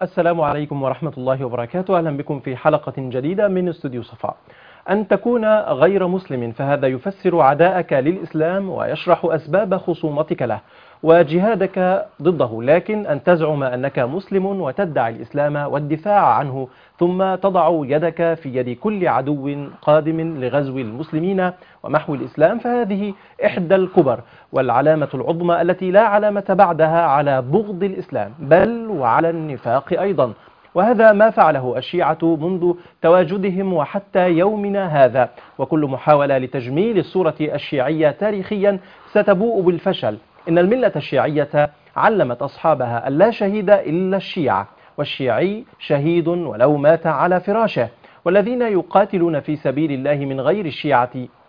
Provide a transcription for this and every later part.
السلام عليكم ورحمة الله وبركاته أهلا بكم في حلقة جديدة من استوديو صفاء أن تكون غير مسلم فهذا يفسر عداءك للإسلام ويشرح أسباب خصومتك له وجهادك ضده لكن أن تزعم أنك مسلم وتدعي الإسلام والدفاع عنه ثم تضع يدك في يد كل عدو قادم لغزو المسلمين ومحو الإسلام فهذه إحدى الكبر والعلامة العظمى التي لا علامة بعدها على بغض الإسلام بل وعلى النفاق أيضا وهذا ما فعله الشيعة منذ تواجدهم وحتى يومنا هذا وكل محاولة لتجميل الصورة الشيعية تاريخيا ستبوء بالفشل إن الملة الشيعية علمت أصحابها أن لا شهيد إلا الشيعة والشيعي شهيد ولو مات على فراشه والذين يقاتلون في سبيل الله من غير الشيعة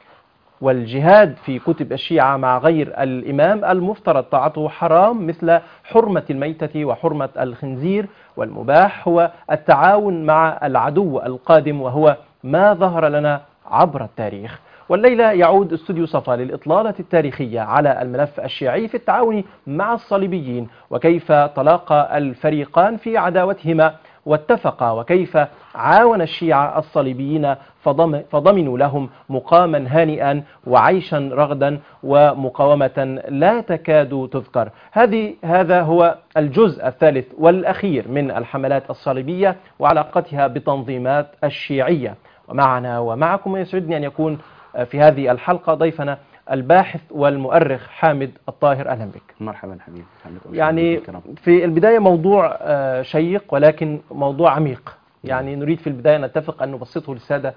والجهاد في كتب الشيعة مع غير الإمام المفترض طاعته حرام مثل حرمة الميتة وحرمة الخنزير والمباح هو التعاون مع العدو القادم وهو ما ظهر لنا عبر التاريخ والليلة يعود استوديو صفا للإطلالة التاريخية على الملف الشيعي في التعاون مع الصليبيين وكيف تلاقى الفريقان في عداوتهما واتفقا وكيف عاون الشيعة الصليبيين فضم فضمنوا لهم مقاما هانئا وعيشا رغدا ومقاومة لا تكاد تذكر هذه هذا هو الجزء الثالث والأخير من الحملات الصليبية وعلاقتها بتنظيمات الشيعية ومعنا ومعكم يسعدني أن يكون في هذه الحلقة ضيفنا الباحث والمؤرخ حامد الطاهر أهلا بك مرحبا حبيبي يعني في البداية موضوع شيق ولكن موضوع عميق يعني نريد في البداية نتفق أن نبسطه للسادة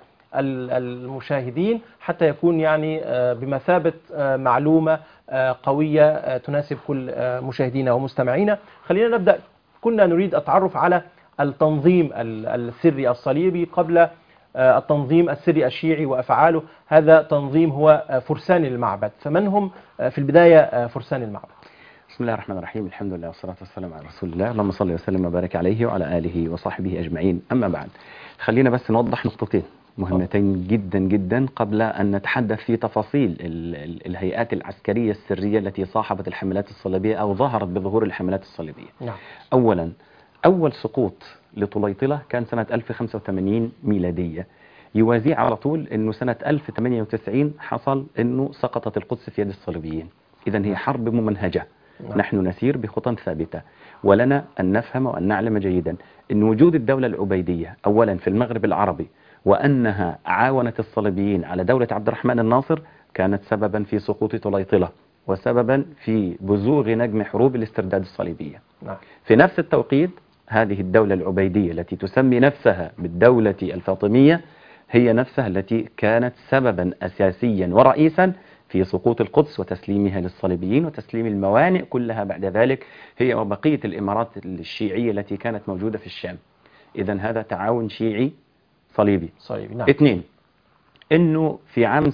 المشاهدين حتى يكون يعني بمثابة معلومة قوية تناسب كل مشاهدينا ومستمعينا خلينا نبدأ كنا نريد التعرف على التنظيم السري الصليبي قبل التنظيم السري الشيعي وأفعاله هذا تنظيم هو فرسان المعبد فمن هم في البداية فرسان المعبد بسم الله الرحمن الرحيم الحمد لله والصلاة والسلام على رسول الله اللهم صل وسلم وبارك عليه وعلى آله وصحبه أجمعين أما بعد خلينا بس نوضح نقطتين مهمتين جدا جدا قبل أن نتحدث في تفاصيل ال ال الهيئات العسكرية السرية التي صاحبت الحملات الصليبية أو ظهرت بظهور الحملات الصليبية نعم. أولا أول سقوط لطليطلة كان سنة 1085 ميلادية يوازيه على طول أنه سنة 1098 حصل أنه سقطت القدس في يد الصليبيين إذا هي حرب ممنهجة نعم. نحن نسير بخطى ثابتة ولنا أن نفهم وأن نعلم جيدا أن وجود الدولة العبيدية أولا في المغرب العربي وأنها عاونت الصليبيين على دولة عبد الرحمن الناصر كانت سببا في سقوط طليطلة وسببا في بزوغ نجم حروب الاسترداد الصليبية نعم. في نفس التوقيت هذه الدولة العبيدية التي تسمي نفسها بالدولة الفاطمية هي نفسها التي كانت سببا أساسيا ورئيسا في سقوط القدس وتسليمها للصليبيين وتسليم الموانئ كلها بعد ذلك هي وبقية الإمارات الشيعية التي كانت موجودة في الشام إذا هذا تعاون شيعي صليبي صليبي نعم اثنين انه في عام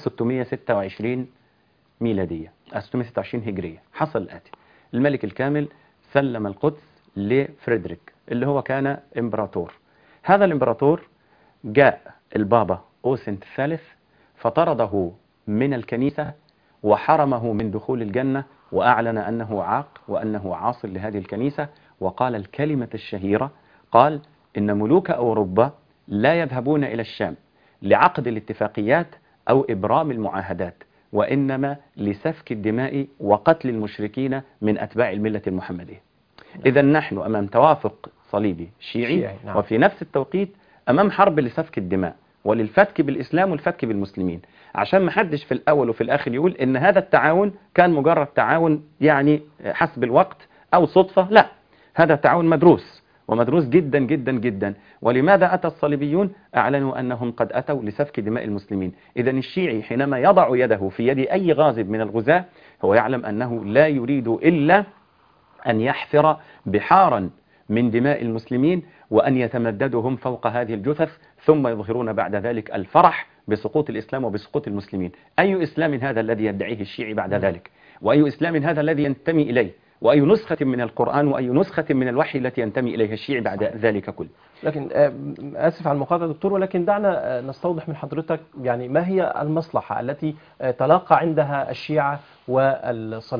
626 ميلادية 626 هجرية حصل الآتي الملك الكامل سلم القدس لفريدريك اللي هو كان امبراطور هذا الامبراطور جاء البابا أوسنت الثالث فطرده من الكنيسة وحرمه من دخول الجنة وأعلن أنه عاق وأنه عاصل لهذه الكنيسة وقال الكلمة الشهيرة قال إن ملوك أوروبا لا يذهبون إلى الشام لعقد الاتفاقيات أو إبرام المعاهدات وإنما لسفك الدماء وقتل المشركين من أتباع الملة المحمدية إذا نحن أمام توافق صليبي شيعي, شيعي، نعم. وفي نفس التوقيت أمام حرب لسفك الدماء وللفتك بالإسلام والفتك بالمسلمين عشان ما حدش في الأول وفي الآخر يقول إن هذا التعاون كان مجرد تعاون يعني حسب الوقت أو صدفة لا هذا تعاون مدروس ومدروس جدا جدا جدا ولماذا أتى الصليبيون أعلنوا أنهم قد أتوا لسفك دماء المسلمين إذا الشيعي حينما يضع يده في يد أي غازب من الغزاة هو يعلم أنه لا يريد إلا أن يحفر بحارا من دماء المسلمين وأن يتمددهم فوق هذه الجثث ثم يظهرون بعد ذلك الفرح بسقوط الإسلام وبسقوط المسلمين أي إسلام هذا الذي يدعيه الشيعي بعد ذلك وأي إسلام هذا الذي ينتمي إليه وأي نسخة من القرآن وأي نسخة من الوحي التي ينتمي إليها الشيعي بعد ذلك كله لكن آه، آسف على المقاطعة دكتور ولكن دعنا آه، نستوضح من حضرتك يعني ما هي المصلحة التي آه، تلاقى عندها الشيعة والصليبيين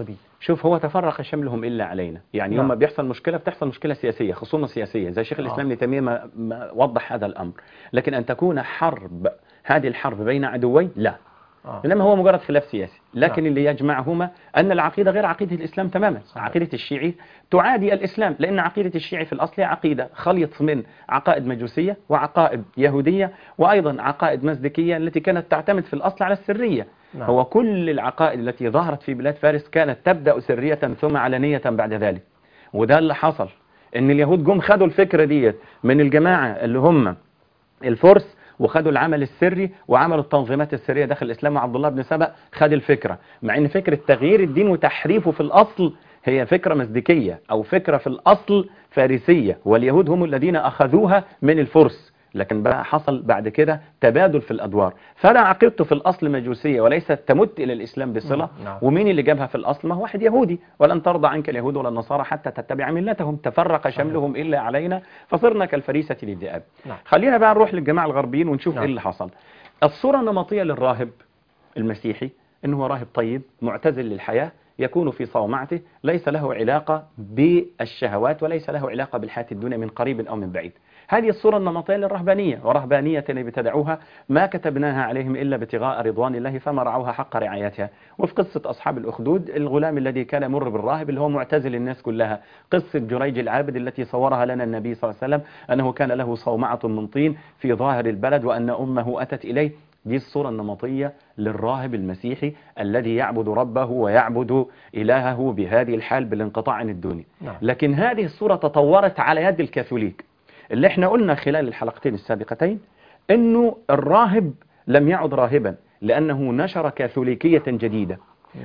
شوف هو تفرق شملهم الا علينا يعني نعم. يوم ما بيحصل مشكله بتحصل مشكله سياسيه خصومه سياسيه زي شيخ الاسلام آه. ابن تيميه ما ما وضح هذا الامر لكن ان تكون حرب هذه الحرب بين عدوين لا آه. انما هو مجرد خلاف سياسي لكن نعم. اللي يجمعهما ان العقيده غير عقيده الاسلام تماما صحيح. عقيده الشيعي تعادي الاسلام لان عقيده الشيعي في الاصل هي عقيده خليط من عقائد مجوسيه وعقائد يهوديه وايضا عقائد مزدكيه التي كانت تعتمد في الاصل على السريه نعم. هو كل العقائد التي ظهرت في بلاد فارس كانت تبدا سريه ثم علنيه بعد ذلك وده اللي حصل ان اليهود جم خدوا الفكره ديت من الجماعه اللي هم الفرس وخدوا العمل السري وعملوا التنظيمات السريه داخل الاسلام وعبد الله بن سبأ خد الفكره مع ان فكره تغيير الدين وتحريفه في الاصل هي فكره مزدكيه او فكره في الاصل فارسيه واليهود هم الذين اخذوها من الفرس لكن بقى حصل بعد كده تبادل في الادوار فانا عقيدته في الاصل مجوسيه وليست تمت الى الاسلام بصله مم، نعم. ومين اللي جابها في الاصل ما هو واحد يهودي ولن ترضى عنك اليهود ولا النصارى حتى تتبع ملتهم تفرق شملهم الا علينا فصرنا كالفريسه للذئاب نعم. خلينا بقى نروح للجماعه الغربيين ونشوف نعم. ايه اللي حصل الصوره النمطيه للراهب المسيحي انه هو راهب طيب معتزل للحياه يكون في صومعته ليس له علاقه بالشهوات وليس له علاقه بالحياه الدنيا من قريب او من بعيد هذه الصورة النمطية للرهبانية ورهبانية ابتدعوها ما كتبناها عليهم إلا ابتغاء رضوان الله فما رعوها حق رعايتها وفي قصة أصحاب الأخدود الغلام الذي كان يمر بالراهب اللي هو معتزل الناس كلها قصة جريج العابد التي صورها لنا النبي صلى الله عليه وسلم أنه كان له صومعة من طين في ظاهر البلد وأن أمه أتت إليه دي الصورة النمطية للراهب المسيحي الذي يعبد ربه ويعبد إلهه بهذه الحال بالانقطاع عن الدنيا نعم. لكن هذه الصورة تطورت على يد الكاثوليك اللي احنا قلنا خلال الحلقتين السابقتين انه الراهب لم يعد راهبا لانه نشر كاثوليكية جديدة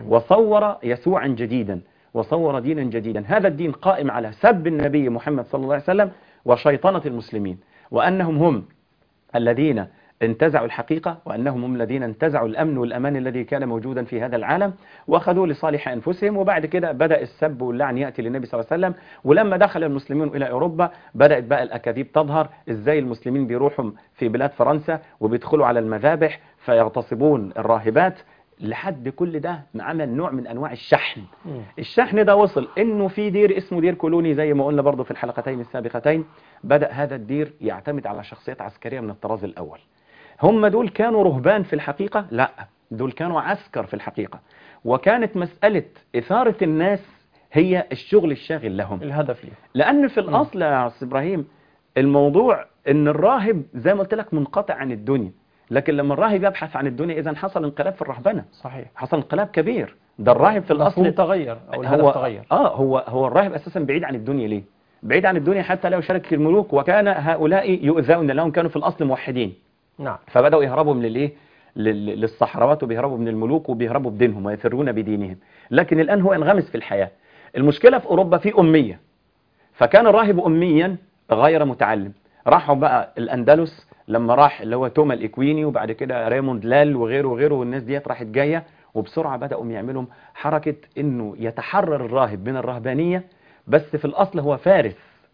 وصور يسوعا جديدا وصور دينا جديدا هذا الدين قائم على سب النبي محمد صلى الله عليه وسلم وشيطنة المسلمين وأنهم هم الذين انتزعوا الحقيقة وأنهم هم الذين انتزعوا الأمن والأمان الذي كان موجودا في هذا العالم وأخذوه لصالح أنفسهم وبعد كده بدأ السب واللعن يأتي للنبي صلى الله عليه وسلم ولما دخل المسلمون إلى أوروبا بدأت بقى الأكاذيب تظهر إزاي المسلمين بيروحوا في بلاد فرنسا وبيدخلوا على المذابح فيغتصبون الراهبات لحد كل ده عمل نوع من أنواع الشحن مم. الشحن ده وصل انه في دير اسمه دير كولوني زي ما قلنا برضه في الحلقتين السابقتين بدأ هذا الدير يعتمد على شخصيات عسكرية من الطراز الأول هم دول كانوا رهبان في الحقيقة لا دول كانوا عسكر في الحقيقة وكانت مسألة إثارة الناس هي الشغل الشاغل لهم الهدف ليه لأن في الأصل يا أستاذ إبراهيم الموضوع إن الراهب زي ما قلت لك منقطع عن الدنيا لكن لما الراهب يبحث عن الدنيا إذا حصل انقلاب في الرهبنة صحيح حصل انقلاب كبير ده الراهب في المفهوم الأصل تغير أو الهدف هو تغير اه هو هو الراهب اساسا بعيد عن الدنيا ليه؟ بعيد عن الدنيا حتى لا يشارك الملوك وكان هؤلاء يؤذون لهم كانوا في الاصل موحدين نعم فبداوا يهربوا من الايه؟ لل- للصحراوات وبيهربوا من الملوك وبيهربوا بدينهم ويفرون بدينهم لكن الان هو انغمس في الحياه المشكله في اوروبا في اميه فكان الراهب اميا غير متعلم راحوا بقى الاندلس لما راح اللي هو توما الاكويني وبعد كده ريموند لال وغيره وغيره والناس ديت راحت جايه وبسرعه بداوا يعملوا حركه انه يتحرر الراهب من الرهبانيه بس في الاصل هو فارس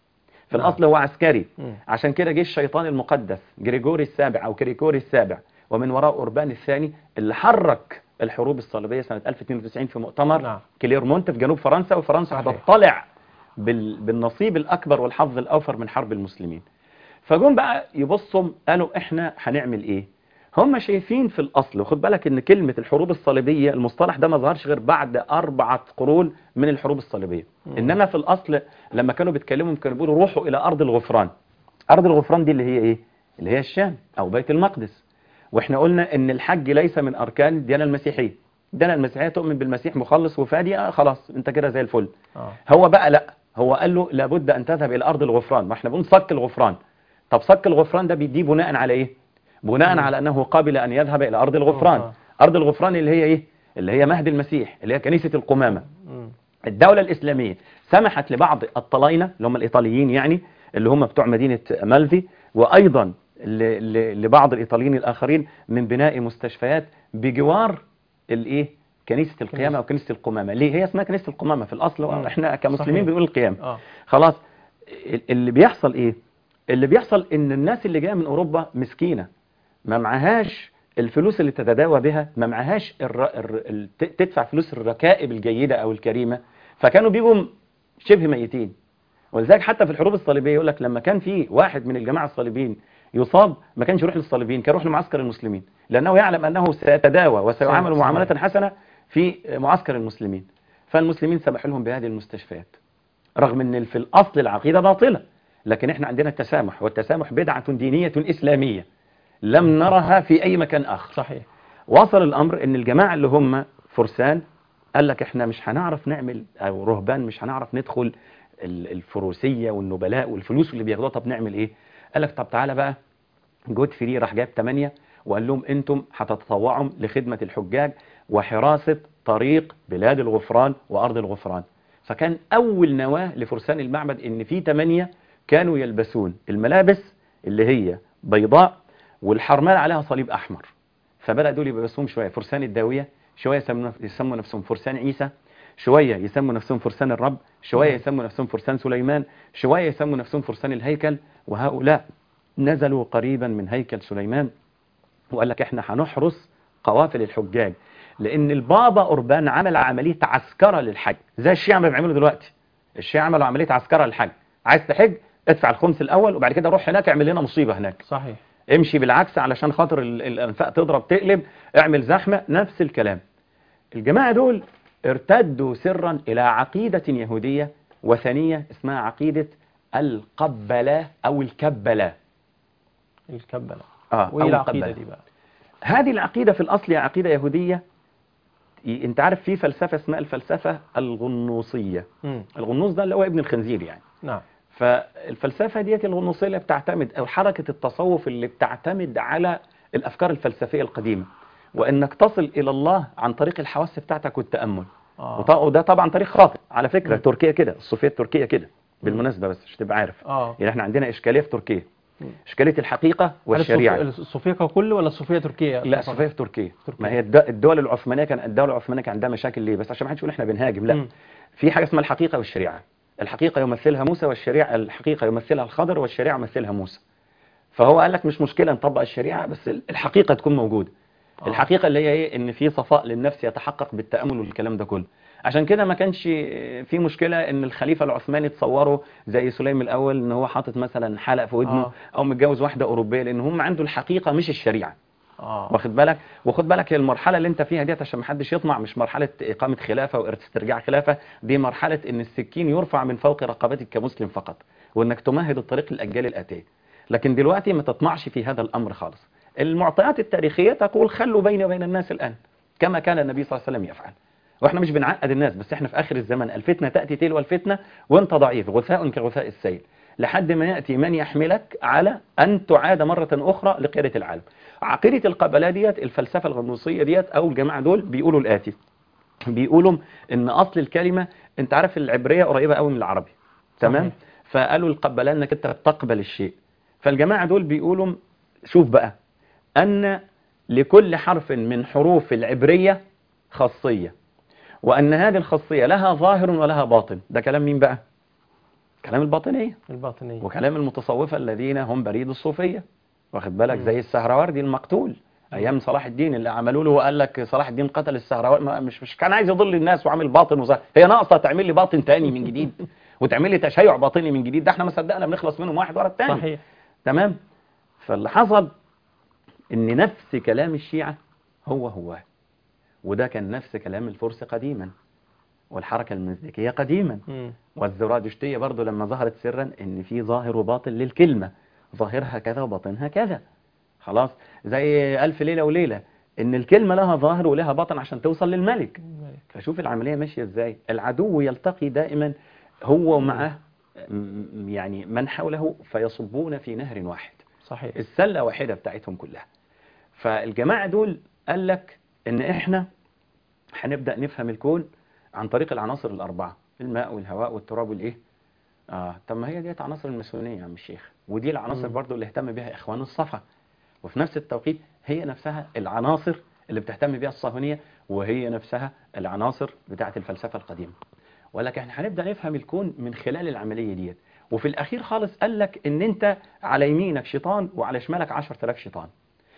في نعم. الاصل هو عسكري مم. عشان كده جه الشيطان المقدس جريجوري السابع او كريكوري السابع ومن وراء اوربان الثاني اللي حرك الحروب الصليبيه سنه 1092 في مؤتمر نعم. كليرمونت في جنوب فرنسا وفرنسا صحيح. هتطلع بال... بالنصيب الاكبر والحظ الاوفر من حرب المسلمين فجم بقى يبصوا قالوا احنا هنعمل ايه هم شايفين في الاصل وخد بالك ان كلمه الحروب الصليبيه المصطلح ده ما ظهرش غير بعد اربعه قرون من الحروب الصليبيه مم. انما في الاصل لما كانوا بيتكلموا كانوا بيقولوا روحوا الى ارض الغفران ارض الغفران دي اللي هي ايه اللي هي الشام او بيت المقدس واحنا قلنا ان الحج ليس من اركان الديانه المسيحيه الديانه المسيحيه تؤمن بالمسيح مخلص وفادي آه خلاص انت كده زي الفل آه. هو بقى لا هو قال له لابد ان تذهب الى ارض الغفران ما احنا بنقول صك الغفران طب صك الغفران ده بيديه بناء على ايه بناء مم. على انه قبل ان يذهب الى ارض الغفران آه. ارض الغفران اللي هي ايه اللي هي مهد المسيح اللي هي كنيسه القمامه مم. الدولة الإسلامية سمحت لبعض الطلاينة اللي هم الإيطاليين يعني اللي هم بتوع مدينة مالفي وأيضا ل- ل- لبعض الإيطاليين الآخرين من بناء مستشفيات بجوار الإيه كنيسة القيامة كنيسة. أو كنيسة القمامة ليه هي اسمها كنيسة القمامة في الأصل مم. إحنا كمسلمين صحيح. بنقول القيامة آه. خلاص ال- اللي بيحصل إيه اللي بيحصل إن الناس اللي جاية من أوروبا مسكينة ما معهاش الفلوس اللي تتداوى بها ما معهاش الر... الر... ال- ت- تدفع فلوس الركائب الجيدة أو الكريمة فكانوا بيجوا شبه ميتين ولذلك حتى في الحروب الصليبية يقول لك لما كان في واحد من الجماعة الصليبيين يصاب ما كانش يروح للصليبيين كان يروح لمعسكر المسلمين لأنه يعلم أنه سيتداوى وسيعامل صحيح. معاملة حسنة في معسكر المسلمين فالمسلمين سمحوا لهم بهذه المستشفيات رغم ان في الاصل العقيده باطله لكن احنا عندنا التسامح والتسامح بدعه دينيه اسلاميه لم نرها في اي مكان اخر صحيح وصل الامر ان الجماعه اللي هم فرسان قال لك احنا مش هنعرف نعمل او رهبان مش هنعرف ندخل ال- الفروسيه والنبلاء والفلوس اللي بياخدوها طب نعمل ايه قال لك طب تعالى بقى جود فري راح جاب 8 وقال لهم انتم هتتطوعوا لخدمه الحجاج وحراسه طريق بلاد الغفران وارض الغفران فكان اول نواه لفرسان المعبد ان في 8 كانوا يلبسون الملابس اللي هي بيضاء والحرمان عليها صليب احمر فبدا دول يبقى اسمهم شويه فرسان الداويه شويه يسموا يسموا نفسهم فرسان عيسى شويه يسموا نفسهم فرسان الرب شويه مم. يسموا نفسهم فرسان سليمان شويه يسموا نفسهم فرسان الهيكل وهؤلاء نزلوا قريبا من هيكل سليمان وقال لك احنا هنحرس قوافل الحجاج لان البابا اوربان عمل عمليه عسكره للحج زي الشيعة ما بيعملوا دلوقتي الشيعة عملوا عمليه عسكره للحج عايز تحج ادفع الخمس الاول وبعد كده روح هناك اعمل لنا مصيبه هناك صحيح امشي بالعكس علشان خاطر ال- الانفاق تضرب تقلب اعمل زحمه نفس الكلام الجماعه دول ارتدوا سرا الى عقيده يهوديه وثنيه اسمها عقيده القبله او الكبله الكبلة اه وايه أو العقيدة القبلة. دي بقى هذه العقيدة في الأصل هي عقيدة يهودية ي- انت عارف في فلسفة اسمها الفلسفة الغنوصية مم. الغنوص ده اللي هو ابن الخنزير يعني نعم فالفلسفة ديت الغنوصية اللي بتعتمد أو حركة التصوف اللي بتعتمد على الأفكار الفلسفية القديمة وإنك تصل إلى الله عن طريق الحواس بتاعتك والتأمل اه وط- وده طبعا طريق خاطئ على فكرة مم. تركيا كده الصوفية التركية كده بالمناسبة بس عشان تبقى عارف اه يعني احنا عندنا إشكالية في تركيا مم. إشكالية الحقيقة هل والشريعة الصوفية- الصوفية ككل ولا الصوفية تركيا لا فقط؟ صوفيا في تركيا تركيا. ما هي الد- الدول العثمانيه كان الدوله العثمانيه كان عندها مشاكل ليه بس عشان ما حدش يقول احنا بنهاجم لا مم. في حاجه اسمها الحقيقه والشريعه الحقيقه يمثلها موسى والشريعه الحقيقه يمثلها الخضر والشريعه يمثلها موسى فهو قال لك مش مشكله نطبق الشريعه بس ال- الحقيقه تكون موجوده آه. الحقيقه اللي هي ايه ان في صفاء للنفس يتحقق بالتامل والكلام ده كله عشان كده ما كانش في مشكله ان الخليفه العثماني تصوره زي سليم الاول ان هو حاطط مثلا حلق في ودنه آه. او متجوز واحده اوروبيه لان هم عنده الحقيقه مش الشريعه اه واخد بالك وخد بالك هي المرحله اللي انت فيها ديت عشان ما حدش يطمع مش مرحله اقامه خلافه واسترجاع خلافه دي مرحله ان السكين يرفع من فوق رقبتك كمسلم فقط وانك تمهد الطريق للاجيال الاتيه لكن دلوقتي ما تطمعش في هذا الامر خالص المعطيات التاريخيه تقول خلوا بيني وبين الناس الان كما كان النبي صلى الله عليه وسلم يفعل واحنا مش بنعقد الناس بس احنا في اخر الزمن الفتنه تاتي تلو الفتنه وانت ضعيف غثاء كغثاء السيل لحد ما ياتي من يحملك على ان تعاد مره اخرى لقياده العالم عقيده القبله ديت الفلسفه الغنوصيه ديت او الجماعه دول بيقولوا الاتي بيقولوا ان اصل الكلمه انت عارف العبريه قريبه قوي من العربي تمام صحيح. فقالوا القبله انك انت تقبل الشيء فالجماعه دول بيقولوا شوف بقى ان لكل حرف من حروف العبريه خاصيه وان هذه الخاصيه لها ظاهر ولها باطن ده كلام مين بقى كلام الباطنيه الباطنية وكلام المتصوفة الذين هم بريد الصوفية واخد بالك مم. زي السهروردي المقتول ايام صلاح الدين اللي عملوا له وقال لك صلاح الدين قتل السهروردي ما- مش مش كان عايز يضل الناس وعامل باطن وظاهر هي ناقصه تعمل لي باطن تاني من جديد وتعمل لي تشيع باطني من جديد ده احنا ما صدقنا بنخلص منهم واحد ورا التاني صحيح تمام فاللي حصل ان نفس كلام الشيعة هو هو وده كان نفس كلام الفرس قديما والحركة المزدكية قديما مم. والزرادشتية برضو لما ظهرت سرا ان في ظاهر وباطن للكلمة ظاهرها كذا وباطنها كذا خلاص زي ألف ليلة وليلة ان الكلمة لها ظاهر ولها باطن عشان توصل للملك فشوف العملية ماشية ازاي العدو يلتقي دائما هو معه م- يعني من حوله فيصبون في نهر واحد صحيح السلة واحدة بتاعتهم كلها فالجماعة دول قال لك ان احنا هنبدأ نفهم الكون عن طريق العناصر الأربعة الماء والهواء والتراب والإيه آه طب ما هي ديت عناصر الماسونية يا عم الشيخ ودي العناصر مم. برضو اللي اهتم بها إخوان الصفا وفي نفس التوقيت هي نفسها العناصر اللي بتهتم بها الصهيونية وهي نفسها العناصر بتاعة الفلسفة القديمة ولكن احنا هنبدأ نفهم الكون من خلال العملية ديت وفي الأخير خالص قال لك إن أنت على يمينك شيطان وعلى شمالك 10000 شيطان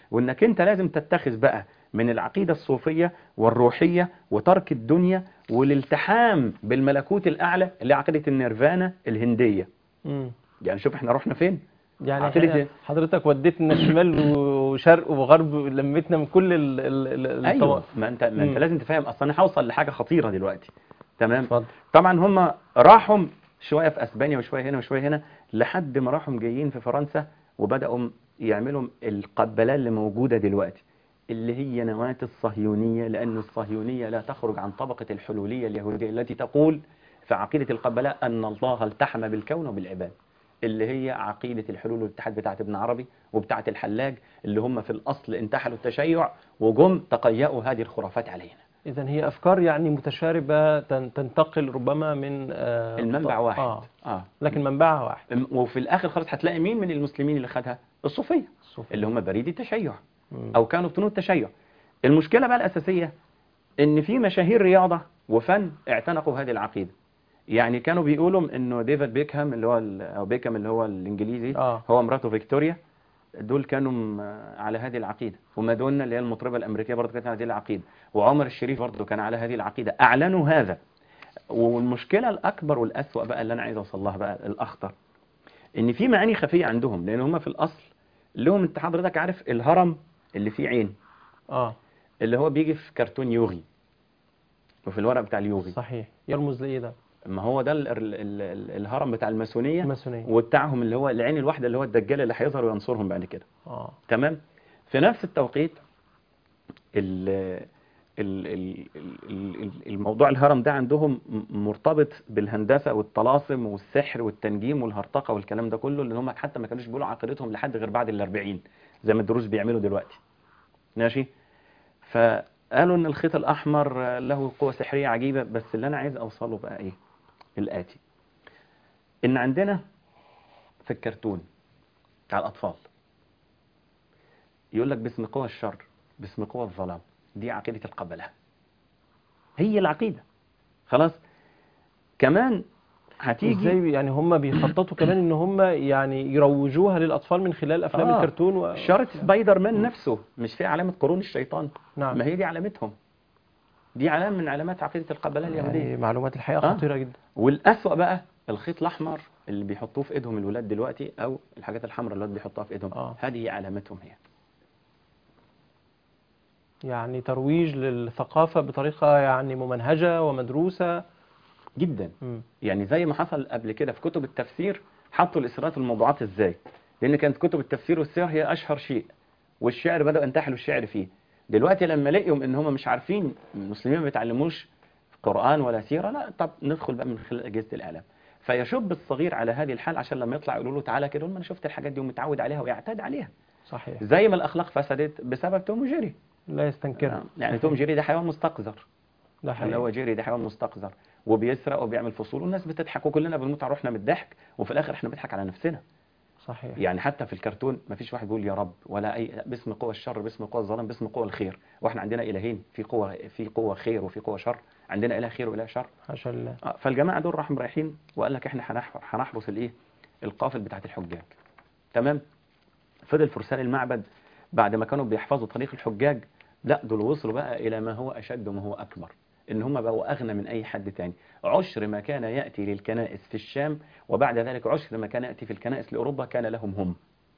وانك انت لازم تتخذ بقى من العقيدة الصوفية والروحية وترك الدنيا والالتحام بالملكوت الأعلى اللي هي عقيدة النيرفانا الهندية مم. يعني شوف احنا رحنا فين يعني عقيدة إحنا إيه؟ حضرتك وديتنا شمال وشرق وغرب لمتنا من كل ال ال ال ايوه الطوائف. ما انت ما انت مم. لازم تفهم اصلا انا هوصل لحاجة خطيرة دلوقتي تمام اتفضل طبعا هم راحوا شوية في اسبانيا وشوية هنا وشوية هنا لحد ما راحوا جايين في فرنسا وبدأوا يعملوا القبلة اللي موجودة دلوقتي اللي هي نواة الصهيونية لأن الصهيونية لا تخرج عن طبقة الحلولية اليهودية التي تقول في عقيدة القبلة أن الله التحم بالكون وبالعباد اللي هي عقيدة الحلول والاتحاد بتاعت ابن عربي وبتاعت الحلاج اللي هم في الأصل انتحلوا التشيع وجم تقيأوا هذه الخرافات علينا إذا هي أفكار يعني متشاربة تن- تنتقل ربما من آه، المنبع ط- واحد آه. آه. لكن منبعها واحد وفي الآخر خالص هتلاقي مين من المسلمين اللي خدها الصوفية الصوفي. اللي هم بريد التشيع مم. او كانوا بطنوا التشيع المشكلة بقى الأساسية ان في مشاهير رياضة وفن اعتنقوا هذه العقيدة يعني كانوا بيقولوا انه ديفيد بيكهام اللي هو ال- او بيكهام اللي هو الانجليزي آه. هو مراته فيكتوريا دول كانوا م- على هذه العقيدة ومادونا اللي هي المطربة الأمريكية برضه كانت على هذه العقيدة وعمر الشريف برضه كان على هذه العقيدة أعلنوا هذا والمشكلة الأكبر والأسوأ بقى اللي أنا عايز أوصل لها بقى الأخطر إن في معاني خفية عندهم لأن هم في الأصل لهم أنت حضرتك عارف الهرم اللي فيه عين آه اللي هو بيجي في كرتون يوغي وفي الورق بتاع اليوغي صحيح يرمز لإيه ده؟ ما هو ده ال ال ال ال الهرم بتاع الماسونية الماسونية وبتاعهم اللي هو العين الواحدة اللي هو الدجال اللي هيظهر وينصرهم بعد كده آه تمام في نفس التوقيت ال ال ال ال- ال- الموضوع الهرم ده عندهم م- مرتبط بالهندسة والطلاسم والسحر والتنجيم والهرطقة والكلام ده كله لان هم حتى ما كانوش بيقولوا عقيدتهم لحد غير بعد الأربعين زي ما الدروز بيعملوا دلوقتي ماشي فقالوا ان الخيط الأحمر له قوة سحرية عجيبة بس اللي أنا عايز أوصله بقى إيه الآتي إن عندنا في الكرتون بتاع الأطفال يقول لك باسم قوى الشر باسم قوى الظلام دي عقيدة القبلة هي العقيدة خلاص كمان هتيجي ازاي يعني هم بيخططوا كمان ان هم يعني يروجوها للاطفال من خلال افلام آه. الكرتون و... شارة سبايدر مان نفسه مش فيه علامة قرون الشيطان نعم ما هي دي علامتهم دي علامة من علامات عقيدة القبلة اليهودية يعني معلومات الحقيقه آه. خطيره جدا والأسوأ بقى الخيط الأحمر اللي بيحطوه في إيدهم الولاد دلوقتي أو الحاجات الحمراء اللي الولاد بيحطوها في إيدهم آه. هذه هي علامتهم هي يعني ترويج للثقافه بطريقه يعني ممنهجه ومدروسه جدا مم. يعني زي ما حصل قبل كده في كتب التفسير حطوا الإسرات في الموضوعات إزاي لأن كانت كتب التفسير والسير هي أشهر شيء والشعر بدأوا ينتحلوا الشعر فيه دلوقتي لما لقيهم إن هم مش عارفين المسلمين ما بيتعلموش قرآن ولا سيرة لا طب ندخل بقى من خلال أجهزة الإعلام فيشب الصغير على هذه الحال عشان لما يطلع يقولوا له تعالى كده يقول ما أنا شفت الحاجات دي ومتعود عليها ويعتاد عليها صحيح زي ما الأخلاق فسدت بسبب توم وجيري لا يستنكرها يعني توم جيري ده حيوان مستقذر ده اللي هو حقيقي جيري ده حيوان مستقذر وبيسرق وبيعمل فصول والناس بتضحك وكلنا بنموت على روحنا من الضحك وفي الاخر احنا بنضحك على نفسنا صحيح يعني حتى في الكرتون ما فيش واحد بيقول يا رب ولا اي باسم قوى الشر باسم قوى الظلام باسم قوى الخير واحنا عندنا الهين في قوة في قوة خير وفي قوة شر عندنا اله خير واله شر حاشا لله آه، فالجماعه دول راحوا رايحين وقال لك احنا هنح- هنحرس الايه القافل بتاعت الحجاج تمام فضل فرسان المعبد بعد ما كانوا بيحفظوا طريق الحجاج لا دول وصلوا بقى الى ما هو اشد وما هو اكبر ان هم بقوا اغنى من اي حد تاني عشر ما كان ياتي للكنائس في الشام وبعد ذلك عشر ما كان ياتي في الكنائس لاوروبا كان لهم هم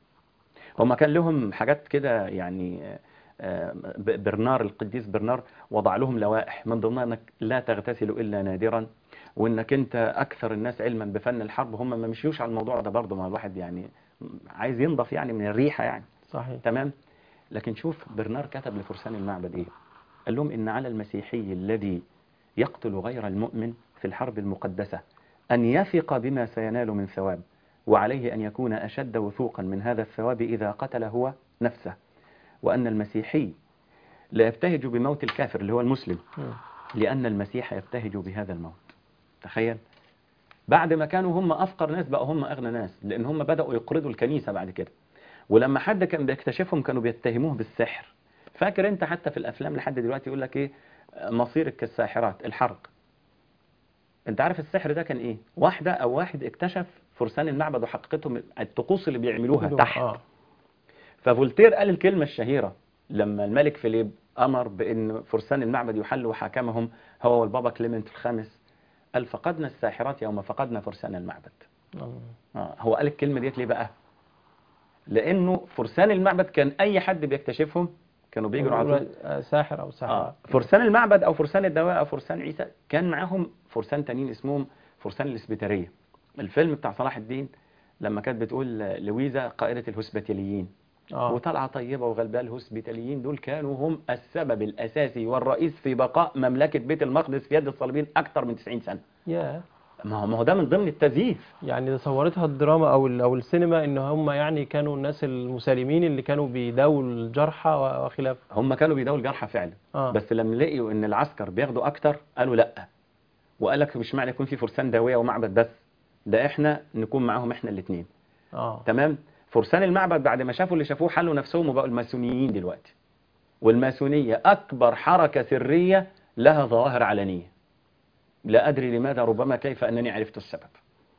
هم كان لهم حاجات كده يعني آه، ب- برنار القديس برنار وضع لهم لوائح من ضمنها انك لا تغتسل الا نادرا وانك انت اكثر الناس علما بفن الحرب هم ما مشيوش على الموضوع ده برضه ما الواحد يعني عايز ينضف يعني من الريحه يعني صحيح تمام لكن شوف برنار كتب لفرسان المعبد ايه قال لهم ان على المسيحي الذي يقتل غير المؤمن في الحرب المقدسة أن يثق بما سينال من ثواب وعليه أن يكون أشد وثوقا من هذا الثواب إذا قتل هو نفسه وأن المسيحي لا يبتهج بموت الكافر اللي هو المسلم مم. لأن المسيح يبتهج بهذا الموت تخيل بعد ما كانوا هم أفقر ناس بقوا هم أغنى ناس لأن هم بدأوا يقرضوا الكنيسة بعد كده ولما حد كان بيكتشفهم كانوا بيتهموه بالسحر فاكر انت حتى في الافلام لحد دلوقتي يقول لك ايه مصيرك كالساحرات الحرق انت عارف السحر ده كان ايه واحدة او واحد اكتشف فرسان المعبد وحقيقتهم الطقوس اللي بيعملوها تحت آه. ففولتير قال الكلمة الشهيرة لما الملك فيليب أمر بأن فرسان المعبد يحلوا حاكمهم هو والبابا كليمنت الخامس قال فقدنا الساحرات يوم فقدنا فرسان المعبد الله. آه، هو قال الكلمة ديت ليه بقى لأنه فرسان المعبد كان أي حد بيكتشفهم كانوا بيجروا على طول آه، ساحر او ساحر آه. فرسان المعبد او فرسان الدواء او فرسان عيسى كان معاهم فرسان تانيين اسمهم فرسان الاسبيتاريه الفيلم بتاع صلاح الدين لما كانت بتقول لويزا قائده الهوسبيتاليين اه وطلعه طيبه وغلبان الهوسبيتاليين دول كانوا هم السبب الاساسي والرئيس في بقاء مملكه بيت المقدس في يد الصليبيين اكثر من 90 سنه يا ما هو ما هو ده من ضمن التزييف يعني ده صورتها الدراما او ال- او السينما ان هم يعني كانوا الناس المسالمين اللي كانوا بيداووا الجرحى و- وخلاف هم كانوا بيداوا الجرحى فعلا اه بس لما لقيوا ان العسكر بياخدوا اكتر قالوا لا وقال لك مش معنى يكون في فرسان داويه ومعبد بس ده احنا نكون معاهم احنا الاثنين اه تمام فرسان المعبد بعد ما شافوا اللي شافوه حلوا نفسهم وبقوا الماسونيين دلوقتي والماسونيه اكبر حركه سريه لها ظواهر علنيه لا ادري لماذا ربما كيف انني عرفت السبب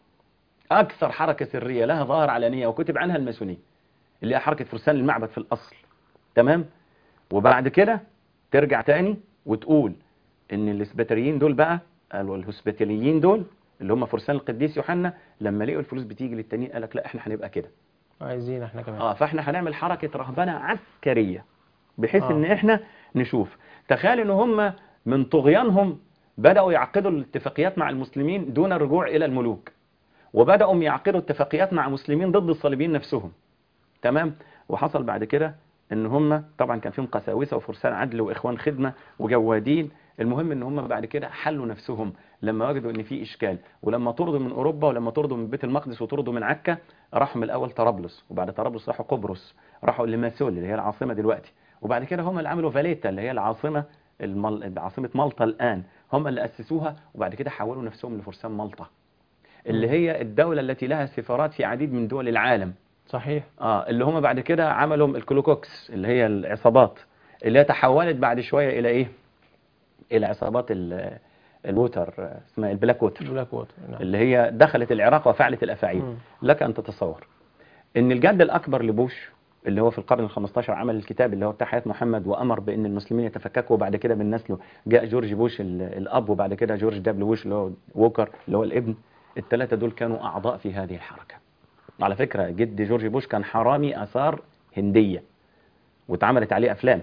اكثر حركه سريه لها ظواهر علنيه وكتب عنها الماسونيه اللي هي حركه فرسان المعبد في الاصل تمام وبعد كده ترجع تاني وتقول ان الاسبيتاليين دول بقى قالوا الهوسبيتاليين دول اللي هم فرسان القديس يوحنا لما لقوا الفلوس بتيجي للتانيين قال لك لا احنا هنبقى كده عايزين احنا كمان اه فاحنا هنعمل حركه رهبنه عسكريه بحيث آه. ان احنا نشوف تخيل ان هم من طغيانهم بداوا يعقدوا الاتفاقيات مع المسلمين دون الرجوع الى الملوك وبداوا يعقدوا اتفاقيات مع مسلمين ضد الصليبيين نفسهم تمام وحصل بعد كده ان هم طبعا كان فيهم قساوسه وفرسان عدل واخوان خدمه وجوادين المهم ان هم بعد كده حلوا نفسهم لما وجدوا ان في اشكال ولما طردوا من اوروبا ولما طردوا من بيت المقدس وطردوا من عكا راحوا من الاول طرابلس وبعد طرابلس راحوا قبرص راحوا لماسول اللي هي العاصمه دلوقتي وبعد كده هم اللي عملوا فاليتا اللي هي العاصمه المل... عاصمه مالطا الان هم اللي اسسوها وبعد كده حولوا نفسهم لفرسان مالطا اللي هي الدوله التي لها سفارات في عديد من دول العالم صحيح اه اللي هم بعد كده عملوا الكلوكوكس اللي هي العصابات اللي هي تحولت بعد شويه الى ايه الى عصابات ال- الووتر آه، اسمها البلاك ووتر بلاك ووتر نعم اللي هي دخلت العراق وفعلت الافاعيل مم. لك ان تتصور ان الجد الاكبر لبوش اللي هو في القرن ال 15 عمل الكتاب اللي هو بتاع حياه محمد وامر بان المسلمين يتفككوا وبعد كده من نسله جاء جورج بوش ال- الاب وبعد كده جورج دبليو بوش اللي هو ووكر اللي هو الابن الثلاثه دول كانوا اعضاء في هذه الحركه على فكره جد جورج بوش كان حرامي اثار هنديه واتعملت عليه افلام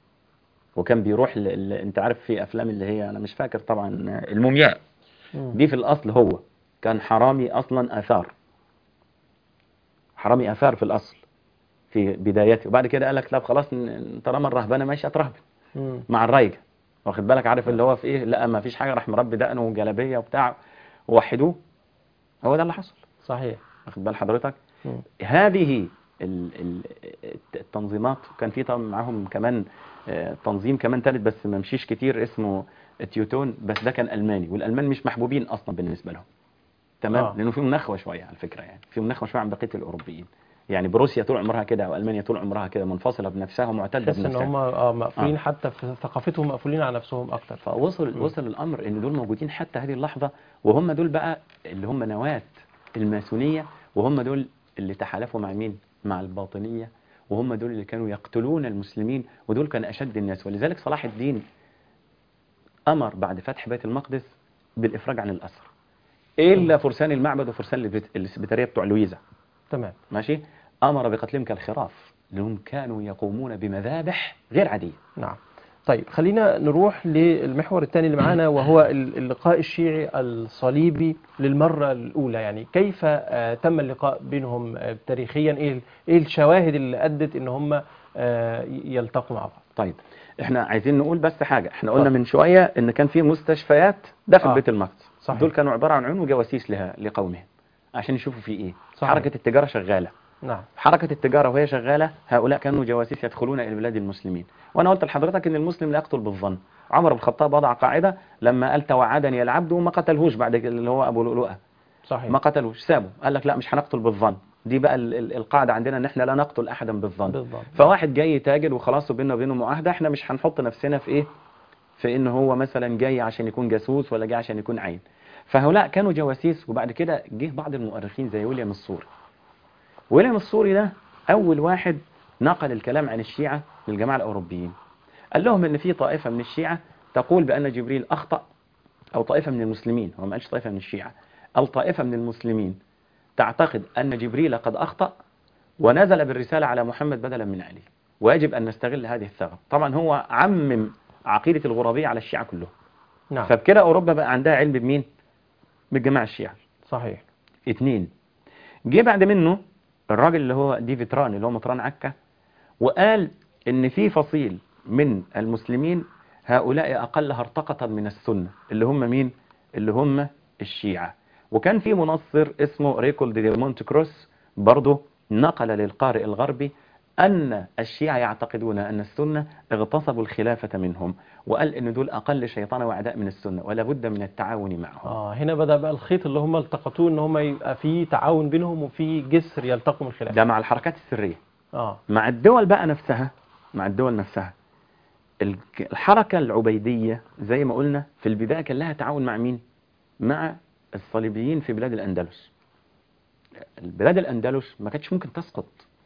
وكان بيروح ل... ل... انت عارف في افلام اللي هي انا مش فاكر طبعا المومياء مم. دي في الاصل هو كان حرامي اصلا اثار حرامي اثار في الاصل في بدايته وبعد كده قال لك لا خلاص ن- طالما الرهبنه ماشيه اترهبن مم. مع الرايجه واخد بالك عارف اللي هو في ايه لا ما فيش حاجه راح مربي دقنه وجلابيه وبتاع ووحدوه هو ده اللي حصل صحيح واخد بال حضرتك مم. هذه ال- ال- التنظيمات كان في طبعا معاهم كمان آه، تنظيم كمان ثالث بس ما مشيش كتير اسمه تيوتون بس ده كان الماني والالمان مش محبوبين اصلا بالنسبه لهم تمام آه. لانه فيهم نخوه شويه على فكره يعني فيهم نخوه شويه عن بقيه الاوروبيين يعني بروسيا طول عمرها كده والمانيا طول عمرها كده منفصله بنفسها ومعتده تحس ان بنفسها هم اه مقفولين آه. حتى في ثقافتهم مقفولين على نفسهم اكتر فوصل مم. وصل الامر ان دول موجودين حتى هذه اللحظه وهم دول بقى اللي هم نواه الماسونيه وهم دول اللي تحالفوا مع مين؟ مع الباطنيه وهم دول اللي كانوا يقتلون المسلمين ودول كان اشد الناس ولذلك صلاح الدين امر بعد فتح بيت المقدس بالافراج عن الاسرى الا فرسان المعبد وفرسان البت- السبيتاريه بتوع لويزا تمام ماشي امر بقتلهم كالخراف لانهم كانوا يقومون بمذابح غير عاديه نعم طيب خلينا نروح للمحور الثاني اللي معانا وهو ال- اللقاء الشيعي الصليبي للمرة الأولى يعني كيف آه، تم اللقاء بينهم آه، تاريخيا إيه ال- إيه الشواهد اللي أدت إن هم آه، يلتقوا مع بعض طيب احنا عايزين نقول بس حاجة احنا قلنا اتفضل. من شوية ان كان في مستشفيات داخل آه. بيت المقدس صحيح. دول كانوا عبارة عن عيون وجواسيس لها لقومهم عشان يشوفوا في ايه صحيح. حركة التجارة شغالة نعم حركة التجارة وهي شغالة هؤلاء كانوا جواسيس يدخلون إلى بلاد المسلمين وأنا قلت لحضرتك إن المسلم لا يقتل بالظن عمر بن الخطاب وضع قاعدة لما قال توعدني العبد وما قتلهوش بعد كده اللي هو أبو لؤلؤة صحيح ما قتلوش سابه قال لك لا مش هنقتل بالظن دي بقى ال- ال- القاعدة عندنا إن إحنا لا نقتل أحدا بالظن بالضبط فواحد جاي تاجر وخلاص وبيننا وبينه معاهده احنا مش هنحط نفسنا في ايه في ان هو مثلا جاي عشان يكون جاسوس ولا جاي عشان يكون عين فهؤلاء كانوا جواسيس وبعد كده جه بعض المؤرخين زي ويليام السوري ويليام السوري ده اول واحد نقل الكلام عن الشيعة للجماعة الأوروبيين قال لهم ان في طائفة من الشيعة تقول بأن جبريل أخطأ أو طائفة من المسلمين هو ما قالش طائفة من الشيعة أو طائفة من المسلمين تعتقد أن جبريل قد أخطأ ونزل بالرسالة على محمد بدلا من علي ويجب أن نستغل هذه الثغرة طبعا هو عمم عقيدة الغرابية على الشيعة كلهم نعم فبكده أوروبا بقى عندها علم بمين؟ بالجماعة الشيعة صحيح اتنين جه بعد منه الراجل اللي هو دي فيتران اللي هو مطران عكا وقال ان في فصيل من المسلمين هؤلاء اقل هرطقة من السنة اللي هم مين اللي هم الشيعة وكان في منصر اسمه ريكولد دي مونت كروس برضه نقل للقارئ الغربي أن الشيعة يعتقدون أن السنة اغتصبوا الخلافة منهم وقال أن دول أقل شيطان وأعداء من السنة ولا بد من التعاون معهم اه هنا بدأ بقى الخيط اللي هم التقطوه ان هم يبقى في تعاون بينهم وفي جسر يلتقم الخلاف ده مع الحركات السرية اه مع الدول بقى نفسها مع الدول نفسها الك- الحركة العبيدية زي ما قلنا في البداية كان لها تعاون مع مين مع الصليبيين في بلاد الأندلس البلاد الأندلس ما كانتش ممكن تسقط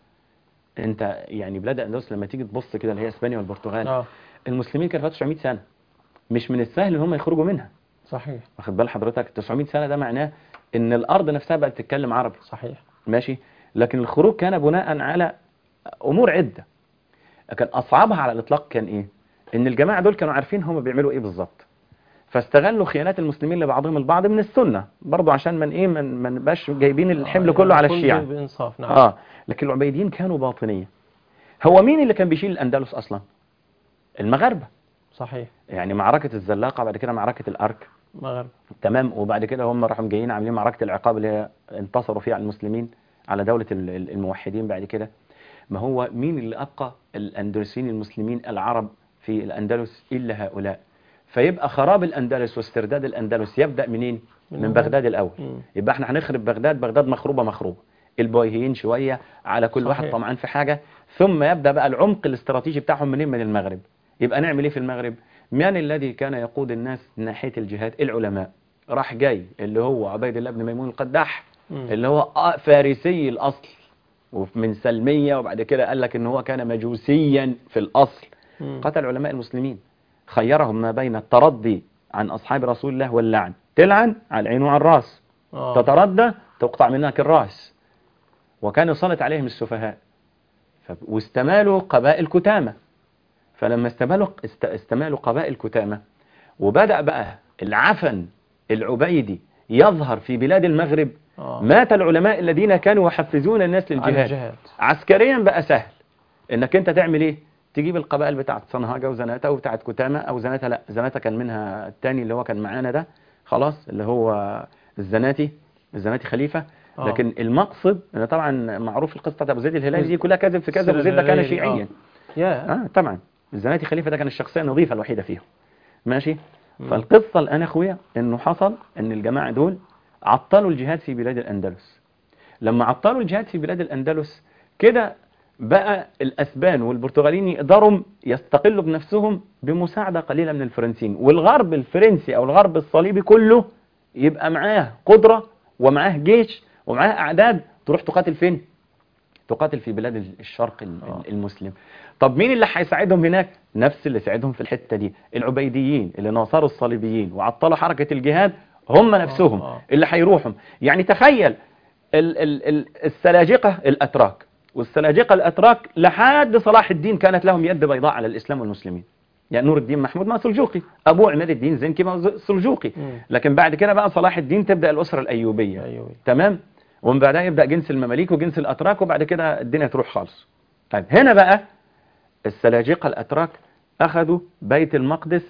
انت يعني بلاد الأندلس لما تيجي تبص كده اللي هي اسبانيا والبرتغال اه المسلمين كانوا فاتوا 900 سنة مش من السهل ان هم يخرجوا منها صحيح واخد بال حضرتك 900 سنة ده معناه ان الارض نفسها بقت تتكلم عربي صحيح ماشي لكن الخروج كان بناء على امور عده كان اصعبها على الاطلاق كان ايه ان الجماعه دول كانوا عارفين هم بيعملوا ايه بالظبط فاستغلوا خيانات المسلمين لبعضهم البعض من السنه برضه عشان من ايه من ما نبقاش جايبين الحمل آه، كله على كل الشيعه بإنصاف نعم اه لكن العبيديين كانوا باطنيه هو مين اللي كان بيشيل الاندلس اصلا المغاربه صحيح يعني معركه الزلاقه بعد كده معركه الارك مغرب تمام وبعد كده هم راحوا جايين عاملين معركة العقاب اللي هي انتصروا فيها على المسلمين على دولة ال- ال- الموحدين بعد كده ما هو مين اللي أبقى الأندلسيين المسلمين العرب في الأندلس إلا هؤلاء فيبقى خراب الأندلس واسترداد الأندلس يبدأ منين من من المغرب. بغداد الأول مم. يبقى احنا هنخرب بغداد بغداد مخروبة مخروبة البويهيين شوية على كل واحد صحيح. طمعان في حاجة ثم يبدأ بقى العمق الاستراتيجي بتاعهم منين من المغرب يبقى نعمل ايه في المغرب من الذي كان يقود الناس ناحية الجهاد العلماء راح جاي اللي هو عبيد الله بن ميمون القداح مم. اللي هو آه فارسي الأصل ومن سلمية وبعد كده قال لك ان هو كان مجوسيا في الأصل مم. قتل علماء المسلمين خيرهم ما بين الترضي عن أصحاب رسول الله واللعن تلعن على العين وعلى الراس آه. تتردى تقطع منك الراس وكان يسلط عليهم السفهاء ف- واستمالوا قبائل كتامة فلما استمالوا است- استمالوا قبائل كتامة وبدأ بقى العفن العبيدي يظهر في بلاد المغرب آه. مات العلماء الذين كانوا يحفزون الناس عن للجهاد الجهاد عسكريا بقى سهل انك انت تعمل ايه تجيب القبائل بتاعت صنهاجة وزناتة وبتاعت كتامة او زناتة لا زناتة كان منها التاني اللي هو كان معانا ده خلاص اللي هو الزناتي الزناتي خليفة آه. لكن المقصد ان طبعا معروف القصة بتاعت ابو زيد الهلالي دي كلها كذب في كذب ابو زيد ده كان الهلالي، شيعيا يا اه طبعا الزناتي خليفة ده كان الشخصية النظيفة الوحيدة فيهم ماشي فالقصة الآن أخويا أنه حصل أن الجماعة دول عطلوا الجهاد في بلاد الأندلس لما عطلوا الجهاد في بلاد الأندلس كده بقى الأسبان والبرتغاليين يقدروا يستقلوا بنفسهم بمساعدة قليلة من الفرنسيين والغرب الفرنسي أو الغرب الصليبي كله يبقى معاه قدرة ومعاه جيش ومعاه أعداد تروح تقاتل فين؟ تقاتل في بلاد الشرق ال- آه. المسلم طب مين اللي هيساعدهم هناك نفس اللي ساعدهم في الحتة دي العبيديين اللي ناصروا الصليبيين وعطلوا حركة الجهاد هم نفسهم آه. اللي هيروحوا يعني تخيل ال ال ال السلاجقة الأتراك والسلاجقة الأتراك لحد صلاح الدين كانت لهم يد بيضاء على الإسلام والمسلمين يعني نور الدين محمود ما سلجوقي أبوه عماد الدين زنكي ما ز- سلجوقي مم. لكن بعد كده بقى صلاح الدين تبدأ الأسرة الأيوبية أيوه تمام ومن بعدها يبدأ جنس المماليك وجنس الأتراك وبعد كده الدنيا تروح خالص طيب هنا بقى السلاجقة الأتراك أخذوا بيت المقدس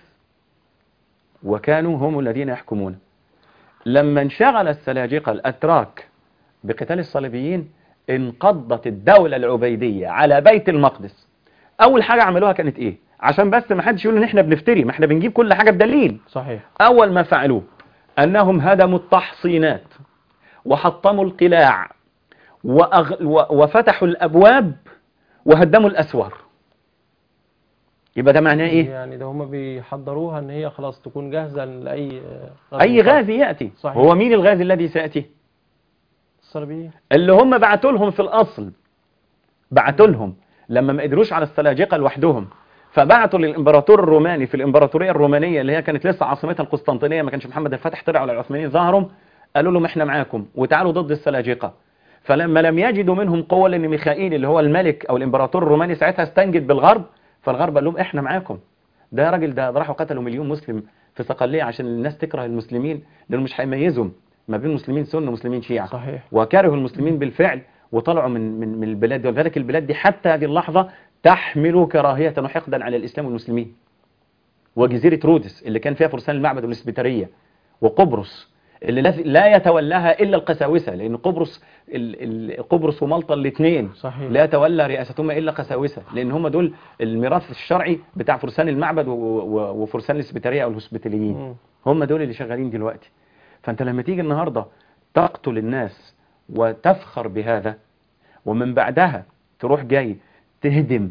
وكانوا هم الذين يحكمون لما انشغل السلاجقة الأتراك بقتال الصليبيين انقضت الدولة العبيدية على بيت المقدس أول حاجة عملوها كانت إيه عشان بس ما حدش يقول إن إحنا بنفتري ما إحنا بنجيب كل حاجة بدليل صحيح أول ما فعلوه أنهم هدموا التحصينات وحطموا القلاع وأغ... و... وفتحوا الأبواب وهدموا الأسوار يبقى ده معناه إيه؟ يعني ده هم بيحضروها ان هي خلاص تكون جاهزة لأي أي غازي يأتي صحيح. هو مين الغازي الذي سيأتي؟ الصليبيين اللي هم بعتوا لهم في الأصل بعتوا لهم لما ما قدروش على السلاجقة لوحدهم فبعتوا للامبراطور الروماني في الامبراطوريه الرومانيه اللي هي كانت لسه عاصمتها القسطنطينيه ما كانش محمد الفاتح طلع ولا العثمانيين ظهروا قالوا لهم احنا معاكم وتعالوا ضد السلاجقه فلما لم يجدوا منهم قوه لان ميخائيل اللي هو الملك او الامبراطور الروماني ساعتها استنجد بالغرب فالغرب قال لهم احنا معاكم ده راجل ده راحوا قتلوا مليون مسلم في صقليه عشان الناس تكره المسلمين لانه مش هيميزهم ما بين مسلمين سنه ومسلمين شيعه صحيح وكرهوا المسلمين بالفعل وطلعوا من من من البلاد دي ولذلك البلاد دي حتى هذه اللحظة تحمل كراهية وحقدا على الإسلام والمسلمين وجزيرة رودس اللي كان فيها فرسان المعبد والإسبيترية وقبرص اللي لا- لا يتولاها إلا القساوسة لأن قبرص ال- ال- قبرص ومالطا الاثنين صحيح لا يتولى رئاستهما إلا قساوسة لأن هم دول الميراث الشرعي بتاع فرسان المعبد و- و- وفرسان الإسبيترية أو الهسبيتاليين مم. هم دول اللي شغالين دلوقتي فانت لما تيجي النهاردة تقتل الناس وتفخر بهذا ومن بعدها تروح جاي تهدم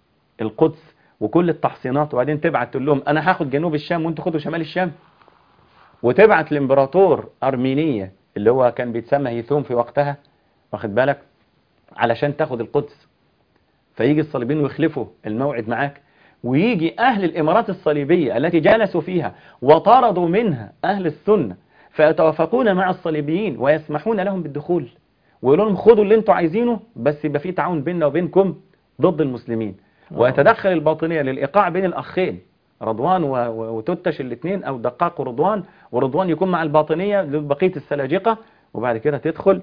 القدس وكل التحصينات وبعدين تبعت تقول لهم انا هاخد جنوب الشام وانتوا خدوا شمال الشام وتبعت الامبراطور ارمينية اللي هو كان بيتسمى هيثوم في وقتها واخد بالك علشان تاخد القدس فيجي الصليبيين ويخلفوا الموعد معاك ويجي أهل الإمارات الصليبية التي جلسوا فيها وطردوا منها أهل السنة فيتوافقون مع الصليبيين ويسمحون لهم بالدخول ويقولوا لهم خدوا اللي انتوا عايزينه بس يبقى في تعاون بيننا وبينكم ضد المسلمين ويتدخل الباطنية للإيقاع بين الأخين رضوان و- و- وتتش الاثنين أو دقاق ورضوان ورضوان يكون مع الباطنية لبقية السلاجقة وبعد كده تدخل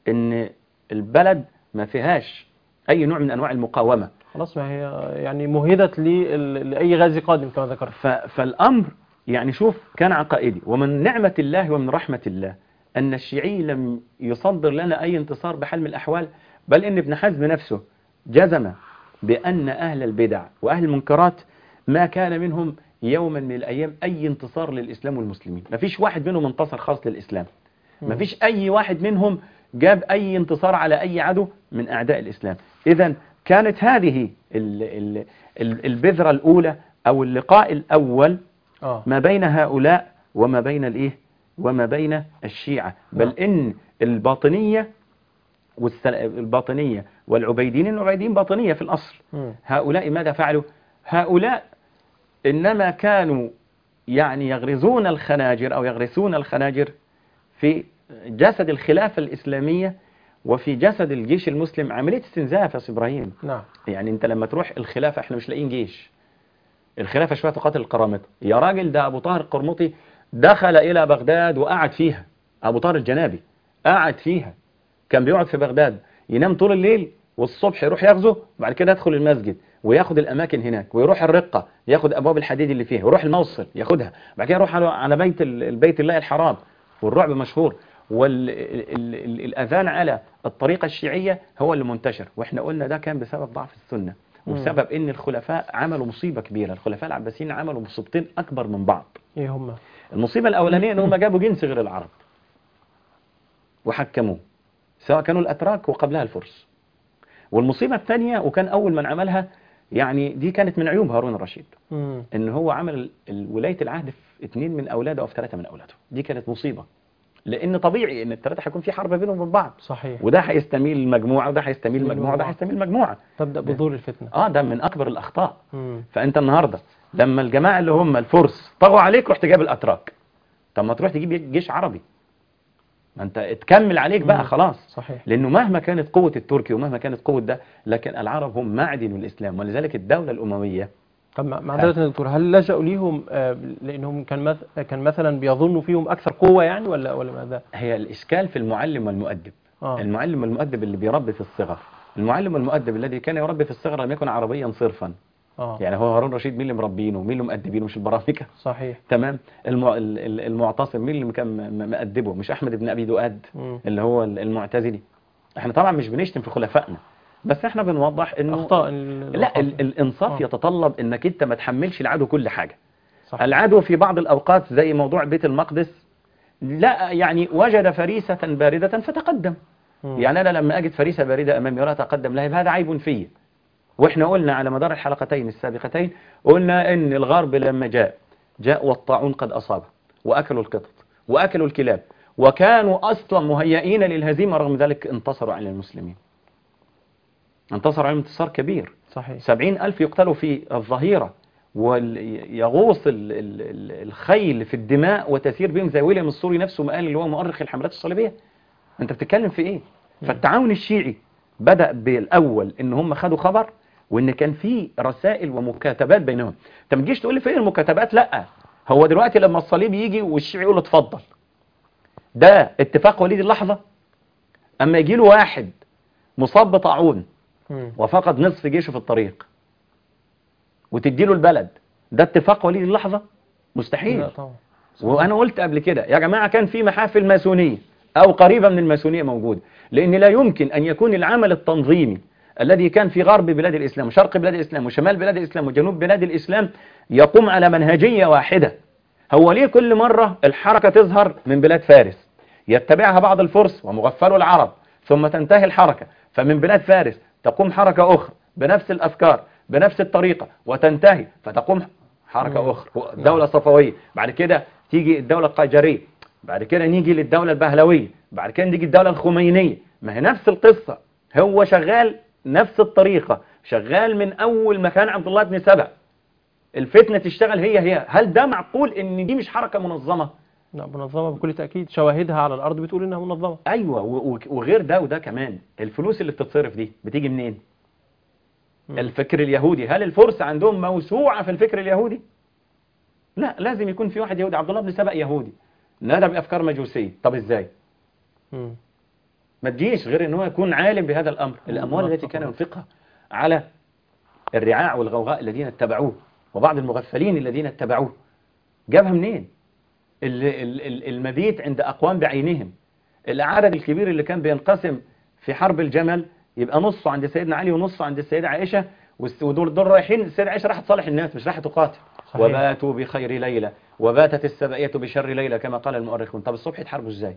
إن البلد ما فيهاش أي نوع من أنواع المقاومة خلاص ما هي يعني مهدت لي- لأي غازي قادم كما ذكرت ف- فالأمر يعني شوف كان عقائدي ومن نعمة الله ومن رحمة الله أن الشيعي لم يصدر لنا أي انتصار بحال من الأحوال بل إن ابن حزم نفسه جزم بأن أهل البدع وأهل المنكرات ما كان منهم يوما من الأيام أي انتصار للإسلام والمسلمين ما فيش واحد منهم انتصر خاص للإسلام ما فيش أي واحد منهم جاب أي انتصار على أي عدو من أعداء الإسلام إذا كانت هذه ال- ال- ال- البذرة الأولى أو اللقاء الأول اه ما بين هؤلاء وما بين الايه وما بين الشيعة بل ان الباطنية والسل... الباطنية والعبيدين العبيدين باطنية في الأصل مم. هؤلاء ماذا فعلوا هؤلاء إنما كانوا يعني يغرزون الخناجر أو يغرسون الخناجر في جسد الخلافة الإسلامية وفي جسد الجيش المسلم عملية استنزاف يا سي إبراهيم نعم يعني انت لما تروح الخلافة احنا مش لاقيين جيش الخلافة شوية تقاتل القرامطة يا راجل ده أبو طاهر القرمطي دخل إلى بغداد وقعد فيها أبو طاهر الجنابي قعد فيها كان بيقعد في بغداد ينام طول الليل والصبح يروح يغزو بعد كده يدخل المسجد وياخد الأماكن هناك ويروح الرقة ياخد أبواب الحديد اللي فيها ويروح الموصل ياخدها بعد كده يروح على- على بيت ال- البيت الله الحرام والرعب مشهور والأذان على الطريقة الشيعية هو اللي منتشر واحنا قلنا ده كان بسبب ضعف السنة وبسبب ان الخلفاء عملوا مصيبة كبيرة الخلفاء العباسيين عملوا مصيبتين اكبر من بعض ايه هم المصيبة الاولانية ان هم جابوا جنس غير العرب وحكموه سواء كانوا الاتراك وقبلها الفرس والمصيبة الثانية وكان اول من عملها يعني دي كانت من عيوب هارون الرشيد مم. ان هو عمل ال- ال- ولاية العهد في اثنين من اولاده او في ثلاثة من اولاده دي كانت مصيبة لان طبيعي ان الثلاثة هيكون في حرب بينهم وبين بعض صحيح وده هيستميل مجموعة وده هيستميل مجموعة وده هيستميل مجموعة تبدأ بظهور الفتنة اه ده من اكبر الاخطاء مم. فانت النهارده لما الجماعه اللي هم الفرس طغوا عليك رحت جايب الاتراك طب ما تروح تجيب جيش عربي ما انت تكمل عليك بقى مم. خلاص صحيح لانه مهما كانت قوه التركي ومهما كانت قوه ده لكن العرب هم معدن الاسلام ولذلك الدوله الامويه طب مع- معذرة يا دكتور هل لجأوا ليهم آه، لأنهم كان مث- كان مثلا بيظنوا فيهم أكثر قوة يعني ولا ولا ماذا؟ هي الاشكال في المعلم والمؤدب اه المعلم والمؤدب اللي بيربي في الصغر المعلم والمؤدب الذي كان يربي في الصغر لم يكن عربيا صرفا اه يعني هو هارون رشيد مين اللي مربينه مين اللي مؤدبينه مش البرامكه صحيح تمام المع... ال- ال- المعتصم مين اللي كان م- مأدبه مش احمد بن ابي دؤاد مم. اللي هو ال- المعتزلي احنا طبعا مش بنشتم في خلفائنا بس احنا بنوضح انه أخطاء ال- لا ال... الانصاف آه. يتطلب انك انت ما تحملش العدو كل حاجه صح العدو في بعض الاوقات زي موضوع بيت المقدس لا يعني وجد فريسة باردة فتقدم مم. يعني انا لما اجد فريسة باردة امامي ولا اتقدم لها يبقى هذا عيب فيا واحنا قلنا على مدار الحلقتين السابقتين قلنا ان الغرب لما جاء جاء والطاعون قد اصابه واكلوا القطط واكلوا الكلاب وكانوا اصلا مهيئين للهزيمه رغم ذلك انتصروا على المسلمين انتصروا عليهم انتصار كبير صحيح سبعين ألف يقتلوا في الظهيرة ويغوص ال- ال- ال- الخيل في الدماء وتسير بهم زي ويليام السوري نفسه ما قال اللي هو مؤرخ الحملات الصليبية انت بتتكلم في ايه فالتعاون الشيعي بدأ بالأول ان هم خدوا خبر وان كان في رسائل ومكاتبات بينهم انت ما تجيش تقول لي فين المكاتبات لا هو دلوقتي لما الصليب يجي والشيعي يقول له اتفضل ده اتفاق وليد اللحظة اما يجي له واحد مصاب بطاعون مم. وفقد نصف جيشه في الطريق وتديله البلد ده اتفاق وليد اللحظة مستحيل لا طبعا وانا قلت قبل كده يا جماعة كان في محافل ماسونية او قريبة من الماسونية موجودة لان لا يمكن ان يكون العمل التنظيمي الذي كان في غرب بلاد الاسلام وشرق بلاد الاسلام وشمال بلاد الاسلام وجنوب بلاد الاسلام يقوم على منهجية واحدة هو ليه كل مرة الحركة تظهر من بلاد فارس يتبعها بعض الفرس ومغفلو العرب ثم تنتهي الحركة فمن بلاد فارس تقوم حركة أخرى بنفس الأفكار بنفس الطريقة وتنتهي فتقوم حركة مم. أخرى دولة صفوية بعد كده تيجي الدولة القيجرية بعد كده نيجي للدولة البهلوية بعد كده نيجي الدولة الخمينية ما هي نفس القصة هو شغال نفس الطريقة شغال من أول ما كان عبد الله بن سبع الفتنة تشتغل هي هي هل ده معقول ان دي مش حركة منظمة لا منظمة بكل تأكيد شواهدها على الأرض بتقول إنها منظمة ايوه و- و- وغير ده وده كمان الفلوس اللي بتتصرف دي بتيجي منين مم. الفكر اليهودي هل الفرس عندهم موسوعة في الفكر اليهودي لا لازم يكون في واحد يهودي عبد الله بن سبأ يهودي نادى بأفكار مجوسية طب ازاي مم. ما تجيش غير ان هو يكون عالم بهذا الامر الاموال الله التي كان طبعا. ينفقها على الرعاع والغوغاء الذين اتبعوه وبعض المغفلين الذين اتبعوه جابها منين ال- ال- ال- المبيت عند اقوام بعينهم العدد الكبير اللي كان بينقسم في حرب الجمل يبقى نصه عند سيدنا علي ونصه عند السيدة عائشة والس- ودول دول رايحين السيدة عائشة راحت تصالح الناس مش راحت تقاتل صحيح. وباتوا بخير ليلة وباتت السبائية بشر ليلة كما قال المؤرخون طب الصبح يتحاربوا ازاي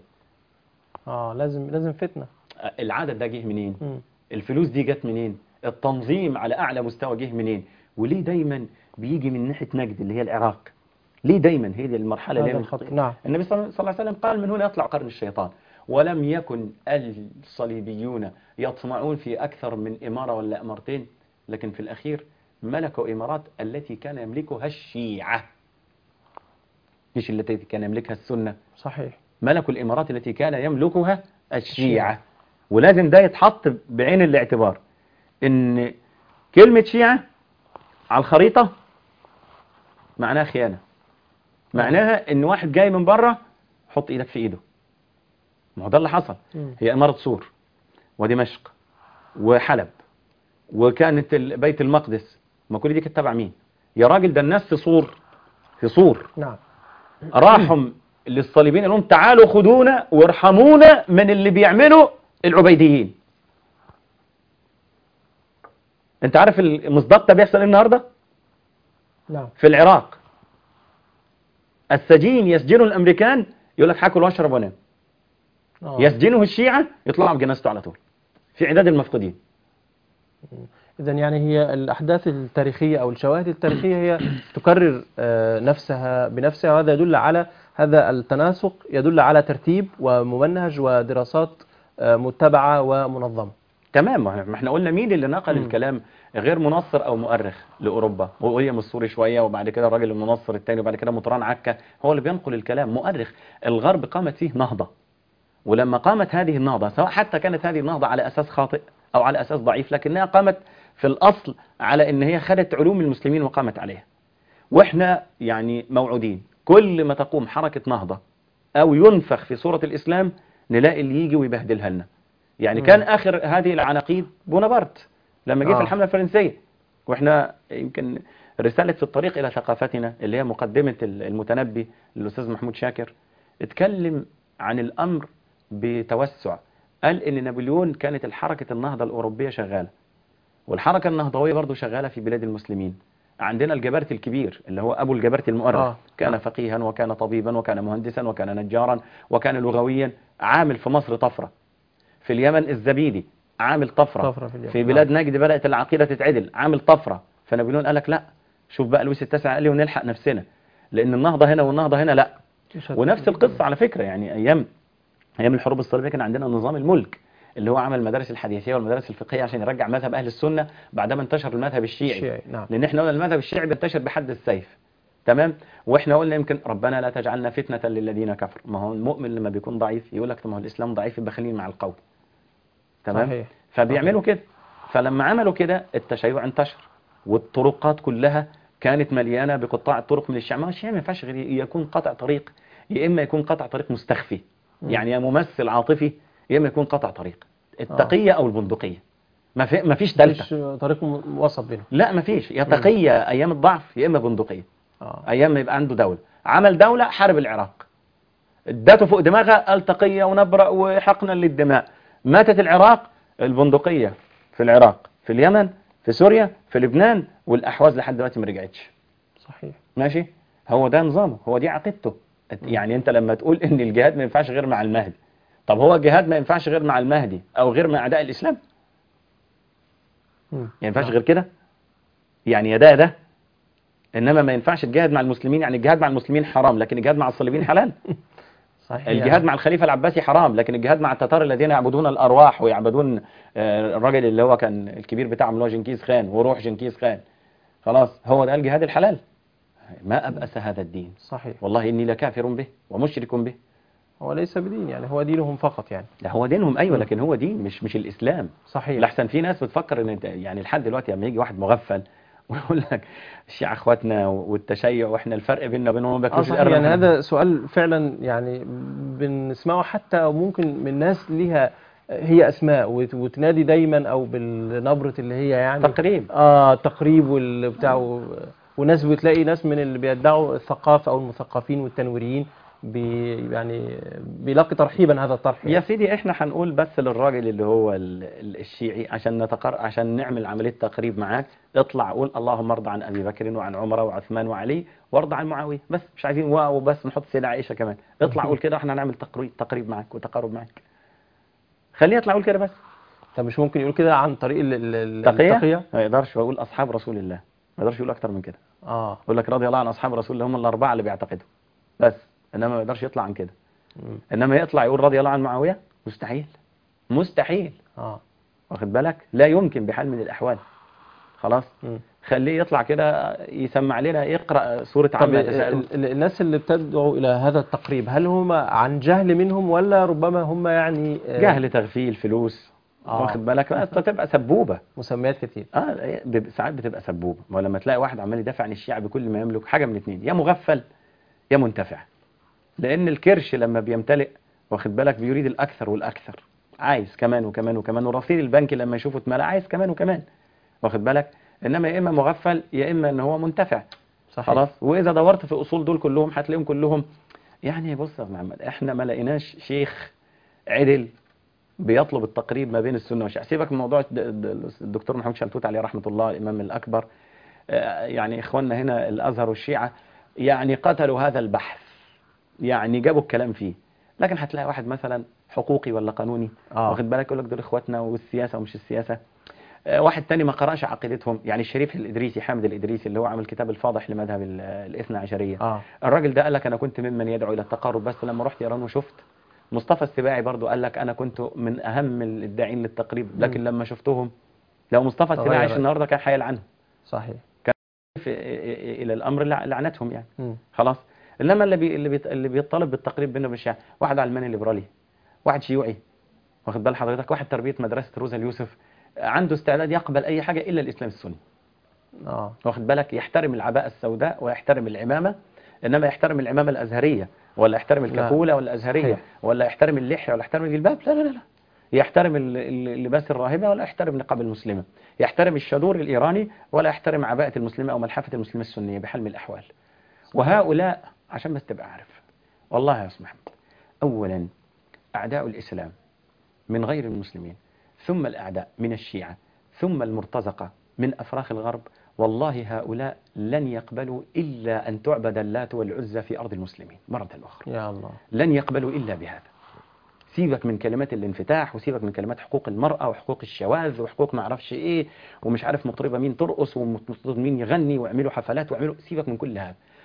اه لازم لازم فتنة العدد ده جه منين مم. الفلوس دي جت منين التنظيم على اعلى مستوى جه منين وليه دايما بيجي من ناحيه نجد اللي هي العراق ليه دايما هي دي المرحله اللي هذا هي الخط من- نعم النبي صلى الله عليه وسلم قال من هنا يطلع قرن الشيطان ولم يكن الصليبيون يطمعون في اكثر من اماره ولا امارتين لكن في الاخير ملكوا امارات التي كان يملكها الشيعه مش التي كان يملكها السنه صحيح ملكوا الإمارات التي كان يملكها الشيعة ولازم ده يتحط بعين الاعتبار إن كلمة شيعة على الخريطة معناها خيانة معناها إن واحد جاي من بره حط إيدك في إيده ما هو ده اللي حصل مم. هي إمارة سور ودمشق وحلب وكانت ال- بيت المقدس ما كل دي كانت تبع مين يا راجل ده الناس في صور في صور نعم راحوا للصليبين قال لهم تعالوا خدونا وارحمونا من اللي بيعملوا العبيديين انت عارف المصداق ده بيحصل ايه النهارده نعم في العراق السجين يسجنه الامريكان يقول لك هاكل واشرب وانام آه. يسجنه الشيعة يطلعوا بجنازته على طول في عداد المفقودين إذا يعني هي الأحداث التاريخية أو الشواهد التاريخية هي تكرر آه، نفسها بنفسها وهذا يدل على هذا التناسق يدل على ترتيب وممنهج ودراسات آه، متبعة ومنظمة تمام ما احنا قلنا مين اللي نقل مم. الكلام غير منصر او مؤرخ لاوروبا وهي السوري شويه وبعد كده الراجل المنصر الثاني وبعد كده مطران عكا هو اللي بينقل الكلام مؤرخ الغرب قامت فيه نهضه ولما قامت هذه النهضه سواء حتى كانت هذه النهضه على اساس خاطئ او على اساس ضعيف لكنها قامت في الاصل على ان هي خدت علوم المسلمين وقامت عليها واحنا يعني موعودين كل ما تقوم حركه نهضه او ينفخ في صوره الاسلام نلاقي اللي يجي ويبهدلها لنا يعني مم. كان اخر هذه العناقيد بونابرت لما جه آه. في الحمله الفرنسيه واحنا يمكن رساله في الطريق الى ثقافتنا اللي هي مقدمه المتنبي للاستاذ محمود شاكر اتكلم عن الامر بتوسع قال ان نابليون كانت الحركه النهضه الاوروبيه شغاله والحركه النهضويه برضو شغاله في بلاد المسلمين عندنا الجبرتي الكبير اللي هو ابو الجبرتي المؤرخ آه. كان فقيها وكان طبيبا وكان مهندسا وكان نجارا وكان لغويا عامل في مصر طفره في اليمن الزبيدي عامل طفرة, طفرة في اليمن. في بلاد نجد بدأت العقيدة تتعدل عامل طفرة فنابليون قال لك لا شوف بقى لويس التاسع قال لي ونلحق نفسنا لأن النهضة هنا والنهضة هنا لا مش هت- ونفس القصة على فكرة يعني أيام أيام الحروب الصليبية كان عندنا نظام الملك اللي هو عمل المدارس الحديثيه والمدارس الفقهيه عشان يرجع مذهب اهل السنه بعدما انتشر المذهب الشيعي الشيعي نعم لان احنا قلنا المذهب الشيعي بينتشر بحد السيف تمام واحنا قلنا يمكن ربنا لا تجعلنا فتنه للذين كفروا ما هو المؤمن لما بيكون ضعيف يقول لك طب ما هو الاسلام ضعيف يبقى خليني مع القوم تمام صحيح فبيعملوا كده فلما عملوا كده التشيع انتشر والطرقات كلها كانت مليانه بقطاع الطرق من الشيعة ما هو الشيعة ما ينفعش غير يكون قطع طريق يا اما يكون قطع طريق مستخفي مم. يعني يا ممثل عاطفي يا اما يكون قطع طريق التقيه او البندقيه ما في ما فيش ثالثه مفيش طريق م- وسط بينهم لا ما فيش يا تقيه ايام الضعف يا اما بندقيه اه ايام ما يبقى عنده دوله عمل دوله حارب العراق ادته فوق دماغها قال تقيه ونبرأ وحقنا للدماء ماتت العراق البندقيه في العراق في اليمن في سوريا في لبنان والاحواز لحد دلوقتي ما رجعتش صحيح ماشي هو ده نظامه هو دي عقيدته يعني انت لما تقول ان الجهاد ما ينفعش غير مع المهدي طب هو الجهاد ما ينفعش غير مع المهدي او غير مع اعداء الاسلام مم. ما ينفعش نعم. غير كده يعني يا ده يا ده انما ما ينفعش الجهاد مع المسلمين يعني الجهاد مع المسلمين حرام لكن الجهاد مع الصليبيين حلال صحيح الجهاد مع الخليفه العباسي حرام لكن الجهاد مع التتار الذين يعبدون الارواح ويعبدون آه، الراجل اللي هو كان الكبير بتاعهم اللي هو جنكيز خان وروح جنكيز خان خلاص هو ده الجهاد الحلال ما ابأس هذا الدين صحيح والله اني لكافر به ومشرك به هو ليس بدين يعني هو دينهم فقط يعني ده هو دينهم ايوه لكن هو دين مش مش الاسلام صحيح لحسن في ناس بتفكر ان يعني لحد دلوقتي لما يجي واحد مغفل ويقول لك الشيعة اخواتنا والتشيع واحنا الفرق بيننا وبينهم ما اه بياكلوش صحيح القرن يعني واحنا- هذا سؤال فعلا يعني بنسمعه حتى او ممكن من ناس ليها هي اسماء وت- وتنادي دايما او بالنبره اللي هي يعني تقريب اه تقريب والبتاع و- وناس بتلاقي ناس من اللي بيدعوا الثقافه او المثقفين والتنويريين بي يعني بيلاقي ترحيبا هذا الطرح يا سيدي احنا هنقول بس للراجل اللي هو ال- ال- الشيعي عشان نتقر عشان نعمل عمليه تقريب معاك اطلع قول اللهم ارضى عن ابي بكر وعن عمر وعثمان وعلي وارضى عن معاويه بس مش عايزين واو وبس نحط سيدة عائشه كمان اطلع قول كده احنا هنعمل تقريب تقريب معاك وتقارب معاك خليه يطلع يقول كده بس طب مش ممكن يقول كده عن طريق ال- ال- ال- تقية التقيه ما يقدرش يقول اصحاب رسول الله ما يقدرش يقول اكتر من كده اه يقول لك رضي الله عن اصحاب رسول الله هم الاربعه اللي بيعتقدوا بس انما ما يقدرش يطلع عن كده مم. انما يطلع يقول رضي الله عن معاويه مستحيل مستحيل اه واخد بالك لا يمكن بحال من الاحوال خلاص مم. خليه يطلع كده يسمع لنا يقرا سوره طب عما ال- يتساءلون ال- الناس اللي بتدعو الى هذا التقريب هل هم عن جهل منهم ولا ربما هم يعني آه، جهل تغفيل فلوس آه. واخد بالك بس تبقى سبوبه مسميات كتير اه بيبقى- ساعات بتبقى سبوبه ما هو لما تلاقي واحد عمال يدافع عن الشيعة بكل ما يملك حاجه من اتنين يا مغفل يا منتفع لان الكرش لما بيمتلئ واخد بالك بيريد الاكثر والاكثر عايز كمان وكمان وكمان ورصيد البنك لما يشوفه اتملى عايز كمان وكمان واخد بالك انما يا اما مغفل يا اما ان هو منتفع صحيح خلاص واذا دورت في اصول دول كلهم هتلاقيهم كلهم يعني بص يا أستاذ محمد احنا ما لقيناش شيخ عدل بيطلب التقريب ما بين السنه والشيعه سيبك من موضوع الد- الد- الدكتور محمود شلتوت عليه رحمه الله الامام الاكبر آه، يعني اخواننا هنا الازهر والشيعه يعني قتلوا هذا البحث يعني جابوا الكلام فيه لكن هتلاقي واحد مثلا حقوقي ولا قانوني آه. واخد بالك يقول لك دول اخواتنا والسياسه ومش السياسه آه، واحد تاني ما قراش عقيدتهم يعني الشريف الادريسي حامد الادريسي اللي هو عمل كتاب الفاضح لمذهب ال- الاثنى عشريه اه الراجل ده قال لك انا كنت ممن يدعو الى التقارب بس لما رحت ايران وشفت مصطفى السباعي برضو قال لك انا كنت من اهم الداعين للتقريب لكن لما شفتهم لو مصطفى السباعي تغير. عايش النهارده كان حيلعنهم صحيح في الى الامر لع- لعنتهم يعني مم. خلاص انما اللي بي اللي, بيط... اللي بيطالب بالتقريب بينه بالشيعة واحد علماني ليبرالي واحد شيوعي واخد بال حضرتك واحد تربيه مدرسه روزا اليوسف عنده استعداد يقبل اي حاجه الا الاسلام السني اه واخد بالك يحترم العباءة السوداء ويحترم العمامة إنما يحترم العمامة الأزهرية ولا يحترم الكفولة ولا الأزهرية صحيح. ولا يحترم اللحية ولا يحترم الجلباب لا لا لا لا يحترم ال- ال- اللباس الراهبة ولا يحترم نقاب المسلمة يحترم الشادور الإيراني ولا يحترم عباءة المسلمة أو ملحفة المسلمة السنية بحال من الأحوال وهؤلاء عشان بس تبقى عارف والله يا أستاذ محمد أولا أعداء الإسلام من غير المسلمين ثم الأعداء من الشيعة ثم المرتزقة من أفراخ الغرب والله هؤلاء لن يقبلوا إلا أن تعبد اللات والعزى في أرض المسلمين مرة أخرى يا الله لن يقبلوا إلا بهذا سيبك من كلمات الانفتاح وسيبك من كلمات حقوق المرأة وحقوق الشواذ وحقوق ما اعرفش ايه ومش عارف مطربة مين ترقص ومطرب مين يغني واعملوا حفلات واعملوا سيبك من كل هذا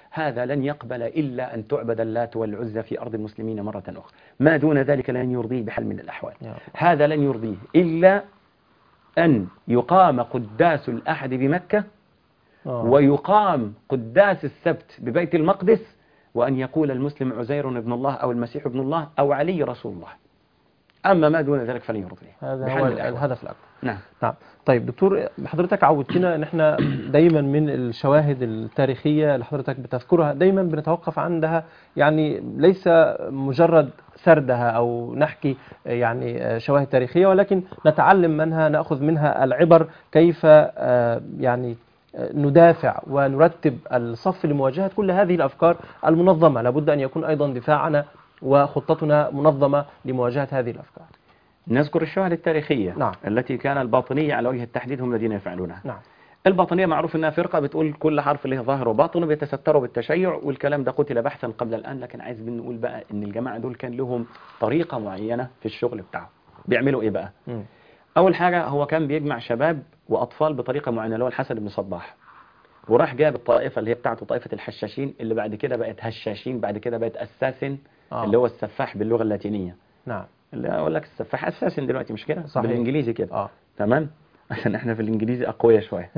هذا لن يقبل إلا أن تعبد اللات والعزى في أرض المسلمين مرة أخرى ما دون ذلك لن يرضيه بحال من الأحوال يا رب. هذا لن يرضيه إلا أن يقام قداس الأحد بمكة آه. ويقام قداس السبت ببيت المقدس وأن يقول المسلم عزير ابن الله أو المسيح ابن الله أو علي رسول الله أما ما دون ذلك فلن يرضيه هذا بحال هو من الأحوال. الهدف الأكبر نعم نعم طيب دكتور حضرتك عودتنا ان احنا دايما من الشواهد التاريخية اللي حضرتك بتذكرها دايما بنتوقف عندها يعني ليس مجرد سردها او نحكي يعني شواهد تاريخية ولكن نتعلم منها نأخذ منها العبر كيف آه، يعني آه، ندافع ونرتب الصف لمواجهة كل هذه الأفكار المنظمة لابد أن يكون أيضا دفاعنا وخطتنا منظمة لمواجهة هذه الأفكار نذكر الشواهد التاريخية نعم. التي كان الباطنية على وجه التحديد هم الذين يفعلونها نعم الباطنية معروف انها فرقة بتقول كل حرف له ظاهر وباطن وبيتستروا بالتشيع والكلام ده قتل بحثا قبل الآن لكن عايز بنقول بقى ان الجماعة دول كان لهم طريقة معينة في الشغل بتاعهم بيعملوا ايه بقى مم. اول حاجة هو كان بيجمع شباب واطفال بطريقة معينة اللي هو الحسن بن صباح وراح جاب الطائفة اللي هي بتاعته طائفة الحشاشين اللي بعد كده بقت هشاشين بعد كده بقت اساسن آه. اللي هو السفاح باللغة اللاتينية نعم اللي اقول لك السفاح اساسن دلوقتي مش كده صحيح. بالانجليزي كده اه تمام عشان احنا في الانجليزي اقوياء شويه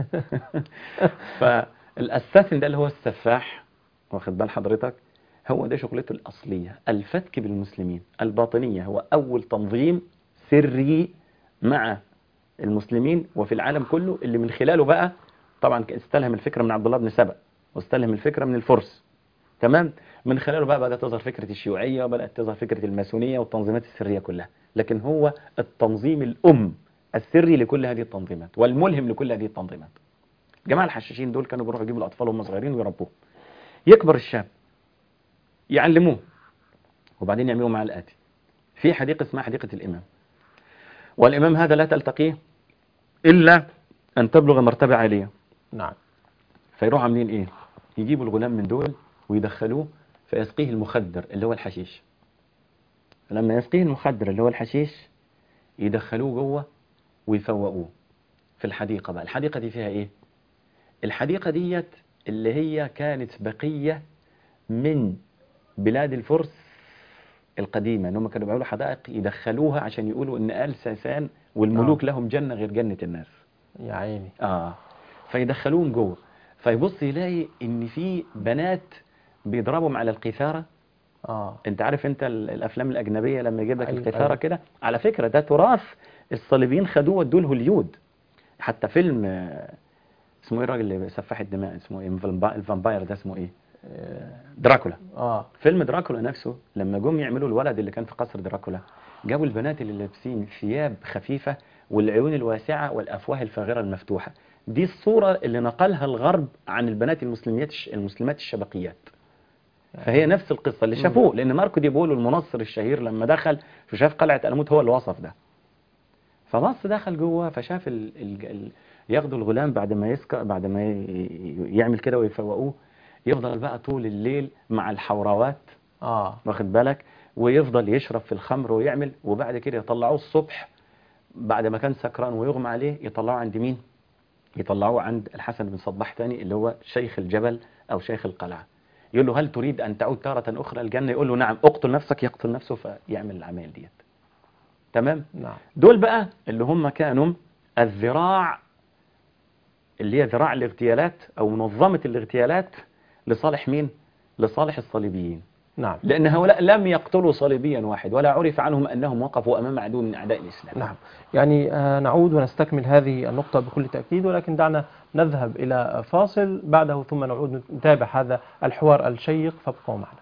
فالاساسن ده اللي هو السفاح واخد بال حضرتك هو ده شغلته الاصليه الفتك بالمسلمين الباطنيه هو اول تنظيم سري مع المسلمين وفي العالم كله اللي من خلاله بقى طبعا استلهم الفكره من عبد الله بن سبأ واستلهم الفكره من الفرس تمام من خلاله بقى بدات تظهر فكره الشيوعيه وبدات تظهر فكره الماسونيه والتنظيمات السريه كلها لكن هو التنظيم الام السري لكل هذه التنظيمات والملهم لكل هذه التنظيمات جماعه الحشاشين دول كانوا بيروحوا يجيبوا الاطفال وهم صغيرين ويربوهم يكبر الشاب يعلموه وبعدين يعملوا معاه الاتي في حديقه اسمها حديقه الامام والامام هذا لا تلتقيه الا ان تبلغ مرتبه عاليه نعم فيروحوا عاملين ايه يجيبوا الغلام من دول ويدخلوه فيسقيه المخدر اللي هو الحشيش لما يسقيه المخدر اللي هو الحشيش يدخلوه جوه ويفوقوه في الحديقة بقى الحديقة دي فيها ايه الحديقة ديت اللي هي كانت بقية من بلاد الفرس القديمة ان هم كانوا بيعملوا حدائق يدخلوها عشان يقولوا ان آل ساسان والملوك آه. لهم جنة غير جنة الناس يا عيني اه فيدخلوهم جوه فيبص يلاقي ان في بنات بيضربهم على القيثارة اه انت عارف انت ال- الافلام الاجنبيه لما يجيب لك أيوة، القيثاره أيوة. كده على فكره ده تراث الصليبيين خدوه ودوه الهوليود حتى فيلم آه، اسمه ايه الراجل اللي سفاح الدماء اسمه ايه الفامبا- الفامباير ده اسمه ايه اه دراكولا آه. فيلم دراكولا نفسه لما جم يعملوا الولد اللي كان في قصر دراكولا جابوا البنات اللي لابسين ثياب خفيفه والعيون الواسعه والافواه الفاغره المفتوحه دي الصوره اللي نقلها الغرب عن البنات المسلميات الش- المسلمات الشبقيات فهي نفس القصة اللي شافوه لأن ماركو دي بولو المنصر الشهير لما دخل وشاف قلعة ألموت هو اللي وصف ده فبص دخل جوه فشاف ال... ال... ال... ياخدوا الغلام بعد ما يسكر بعد ما ي... يعمل كده ويفوقوه يفضل بقى طول الليل مع الحوراوات اه واخد بالك ويفضل يشرب في الخمر ويعمل وبعد كده يطلعوه الصبح بعد ما كان سكران ويغمى عليه يطلعوه عند مين يطلعوه عند الحسن بن صباح تاني اللي هو شيخ الجبل أو شيخ القلعة يقول له هل تريد أن تعود تارة أخرى الجنة يقول له نعم اقتل نفسك يقتل نفسه فيعمل العمل ديت تمام نعم دول بقى اللي هم كانوا الذراع اللي هي ذراع الاغتيالات أو منظمة الاغتيالات لصالح مين لصالح الصليبيين نعم لأن هؤلاء لم يقتلوا صليبيا واحد ولا عرف عنهم أنهم وقفوا أمام عدو من أعداء الإسلام نعم يعني آه، نعود ونستكمل هذه النقطة بكل تأكيد ولكن دعنا نذهب إلى فاصل بعده ثم نعود نتابع هذا الحوار الشيق فابقوا معنا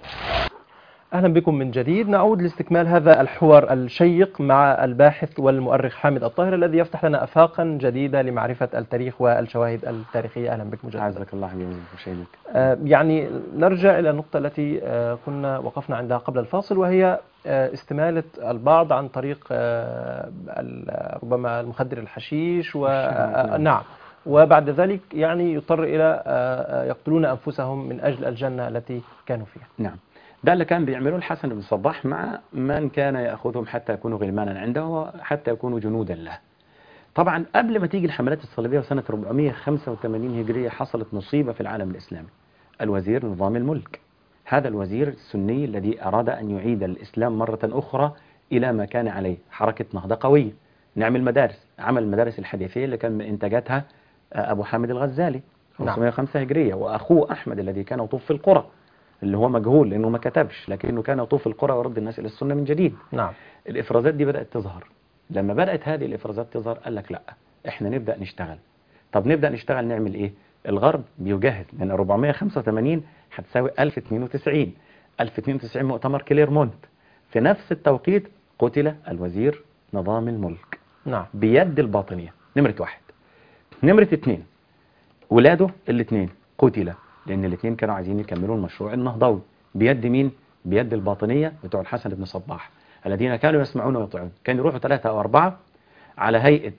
أهلا بكم من جديد نعود لاستكمال هذا الحوار الشيق مع الباحث والمؤرخ حامد الطاهر الذي يفتح لنا أفاقا جديدة لمعرفة التاريخ والشواهد التاريخية أهلا بك مجددا عزك الله حبيبي وشيدك آه، يعني نرجع إلى النقطة التي آه، كنا وقفنا عندها قبل الفاصل وهي آه، استمالة البعض عن طريق آه، ال- ربما المخدر الحشيش و آه، نعم وبعد ذلك يعني يضطر إلى آه، آه، يقتلون أنفسهم من أجل الجنة التي كانوا فيها نعم ده اللي كان بيعملوه الحسن بن صباح مع من كان يأخذهم حتى يكونوا غلمانا عنده وحتى يكونوا جنودا له طبعا قبل ما تيجي الحملات الصليبية وسنة 485 هجرية حصلت مصيبة في العالم الإسلامي الوزير نظام الملك هذا الوزير السني الذي أراد أن يعيد الإسلام مرة أخرى إلى ما كان عليه حركة نهضة قوية نعمل مدارس عمل المدارس الحديثية اللي كان من إنتاجاتها آه، أبو حامد الغزالي نعم. 505 هجرية وأخوه أحمد الذي كان يطوف في القرى اللي هو مجهول لأنه ما كتبش لكنه كان يطوف في القرى ويرد الناس إلى السنة من جديد نعم الإفرازات دي بدأت تظهر لما بدأت هذه الإفرازات تظهر قال لك لا إحنا نبدأ نشتغل طب نبدأ نشتغل نعمل إيه الغرب بيجهز من 485 هتساوي 1092 1092 مؤتمر كليرمونت في نفس التوقيت قتل الوزير نظام الملك نعم بيد الباطنية نمرة واحد نمرة اتنين ولاده الاثنين قتل لأن الاثنين كانوا عايزين يكملوا المشروع النهضوي بيد مين؟ بيد الباطنية بتوع الحسن بن صباح الذين كانوا يسمعون ويطيعون كانوا يروحوا ثلاثة أو أربعة على هيئة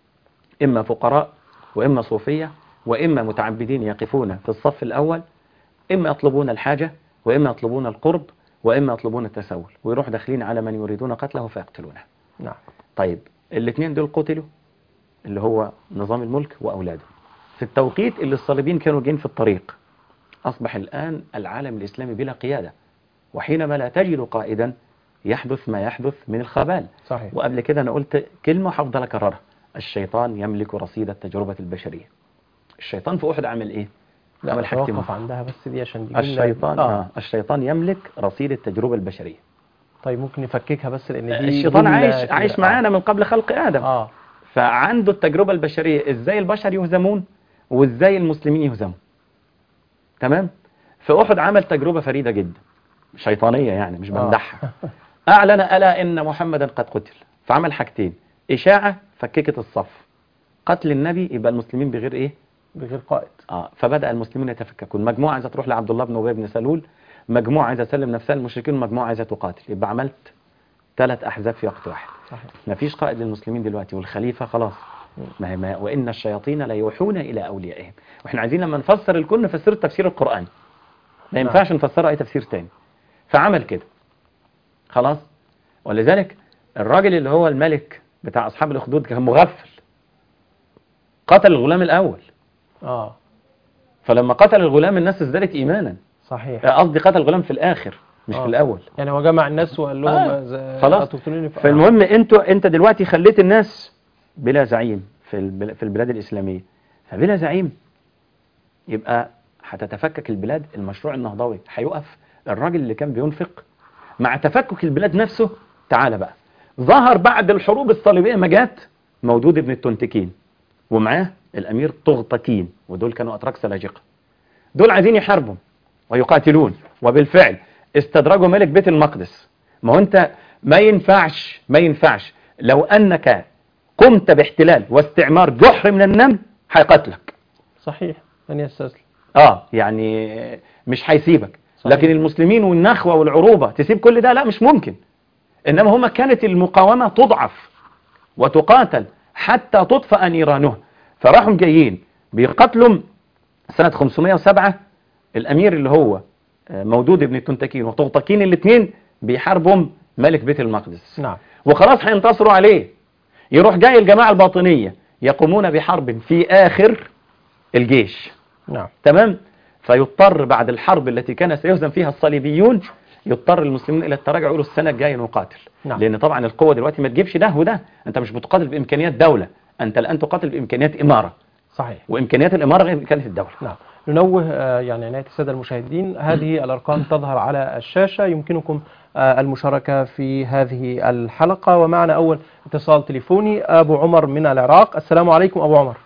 إما فقراء وإما صوفية وإما متعبدين يقفون في الصف الأول إما يطلبون الحاجة وإما يطلبون القرب وإما يطلبون التسول ويروح داخلين على من يريدون قتله فيقتلونه نعم طيب الاثنين دول قتلوا اللي هو نظام الملك وأولاده في التوقيت اللي الصليبيين كانوا جايين في الطريق أصبح الآن العالم الإسلامي بلا قيادة وحينما لا تجد قائدا يحدث ما يحدث من الخبال صحيح وقبل كده أنا قلت كلمة وهفضل أكررها الشيطان يملك رصيد التجربة البشرية الشيطان في أحد عمل إيه؟ لا عمل حاجتين توقف عندها بس دي عشان دي جملة- الشيطان آه. آه. الشيطان يملك رصيد التجربة البشرية طيب ممكن نفككها بس لان دي الشيطان جملة عايش كبيرة. عايش معانا من قبل خلق آدم اه فعنده التجربة البشرية ازاي البشر يهزمون وازاي المسلمين يهزموا تمام فأحد عمل تجربة فريدة جدا شيطانية يعني مش آه. بمدحها أعلن ألا إن محمدا قد قتل فعمل حاجتين إشاعة فككت الصف قتل النبي يبقى المسلمين بغير إيه بغير قائد آه فبدأ المسلمون يتفككون مجموعة عايزة تروح لعبد الله بن أبي بن سلول مجموعة عايزة تسلم نفسها للمشركين ومجموعة عايزة تقاتل يبقى عملت ثلاث أحزاب في وقت واحد صحيح ما فيش قائد للمسلمين دلوقتي والخليفة خلاص ما هي ما وإن الشياطين لا يوحون إلى أوليائهم وإحنا عايزين لما نفسر الكل نفسره التفسير القرآني ما نعم. ينفعش نفسره أي تفسير تاني فعمل كده خلاص ولذلك الراجل اللي هو الملك بتاع أصحاب الأخدود كان مغفل قتل الغلام الأول اه فلما قتل الغلام الناس ازدادت إيمانا صحيح آه، قصدي قتل الغلام في الآخر مش آه. في الأول يعني هو جمع الناس وقال لهم آه، ز- خلاص. هتقتلوني ف- فالمهم انتوا انت دلوقتي خليت الناس بلا زعيم في البل- في البلاد الإسلامية فبلا زعيم يبقى هتتفكك البلاد المشروع النهضوي هيقف الراجل اللي كان بينفق مع تفكك البلاد نفسه تعالى بقى ظهر بعد الحروب الصليبية ما جات مودود ابن التنتكين ومعاه الأمير طغطكين ودول كانوا أتراك سلاجقة دول عايزين يحاربوا ويقاتلون وبالفعل استدرجوا ملك بيت المقدس ما هو انت ما ينفعش ما ينفعش لو انك قمت باحتلال واستعمار جحر من النمل هيقتلك صحيح من يستسلم اه يعني مش هيسيبك صحيح. لكن المسلمين والنخوة والعروبة تسيب كل ده لا مش ممكن انما هما كانت المقاومة تضعف وتقاتل حتى تطفأ نيرانها فراحوا جايين بيقتلوا سنة 507 الأمير اللي هو آه، مودود ابن التنتكين وطغطكين الاثنين بيحاربهم ملك بيت المقدس نعم وخلاص هينتصروا عليه يروح جاي الجماعة الباطنية يقومون بحرب في آخر الجيش نعم تمام فيضطر بعد الحرب التي كان سيهزم فيها الصليبيون يضطر المسلمون الى التراجع يقولوا السنه الجايه نقاتل نعم. لان طبعا القوه دلوقتي ما تجيبش ده وده انت مش بتقاتل بامكانيات دوله انت الان تقاتل بامكانيات اماره صحيح وامكانيات الاماره غير امكانيات الدوله نعم ننوه آه، يعني عناية السادة المشاهدين هذه الأرقام تظهر على الشاشة يمكنكم آه، المشاركة في هذه الحلقة ومعنا أول اتصال تليفوني أبو عمر من العراق السلام عليكم أبو عمر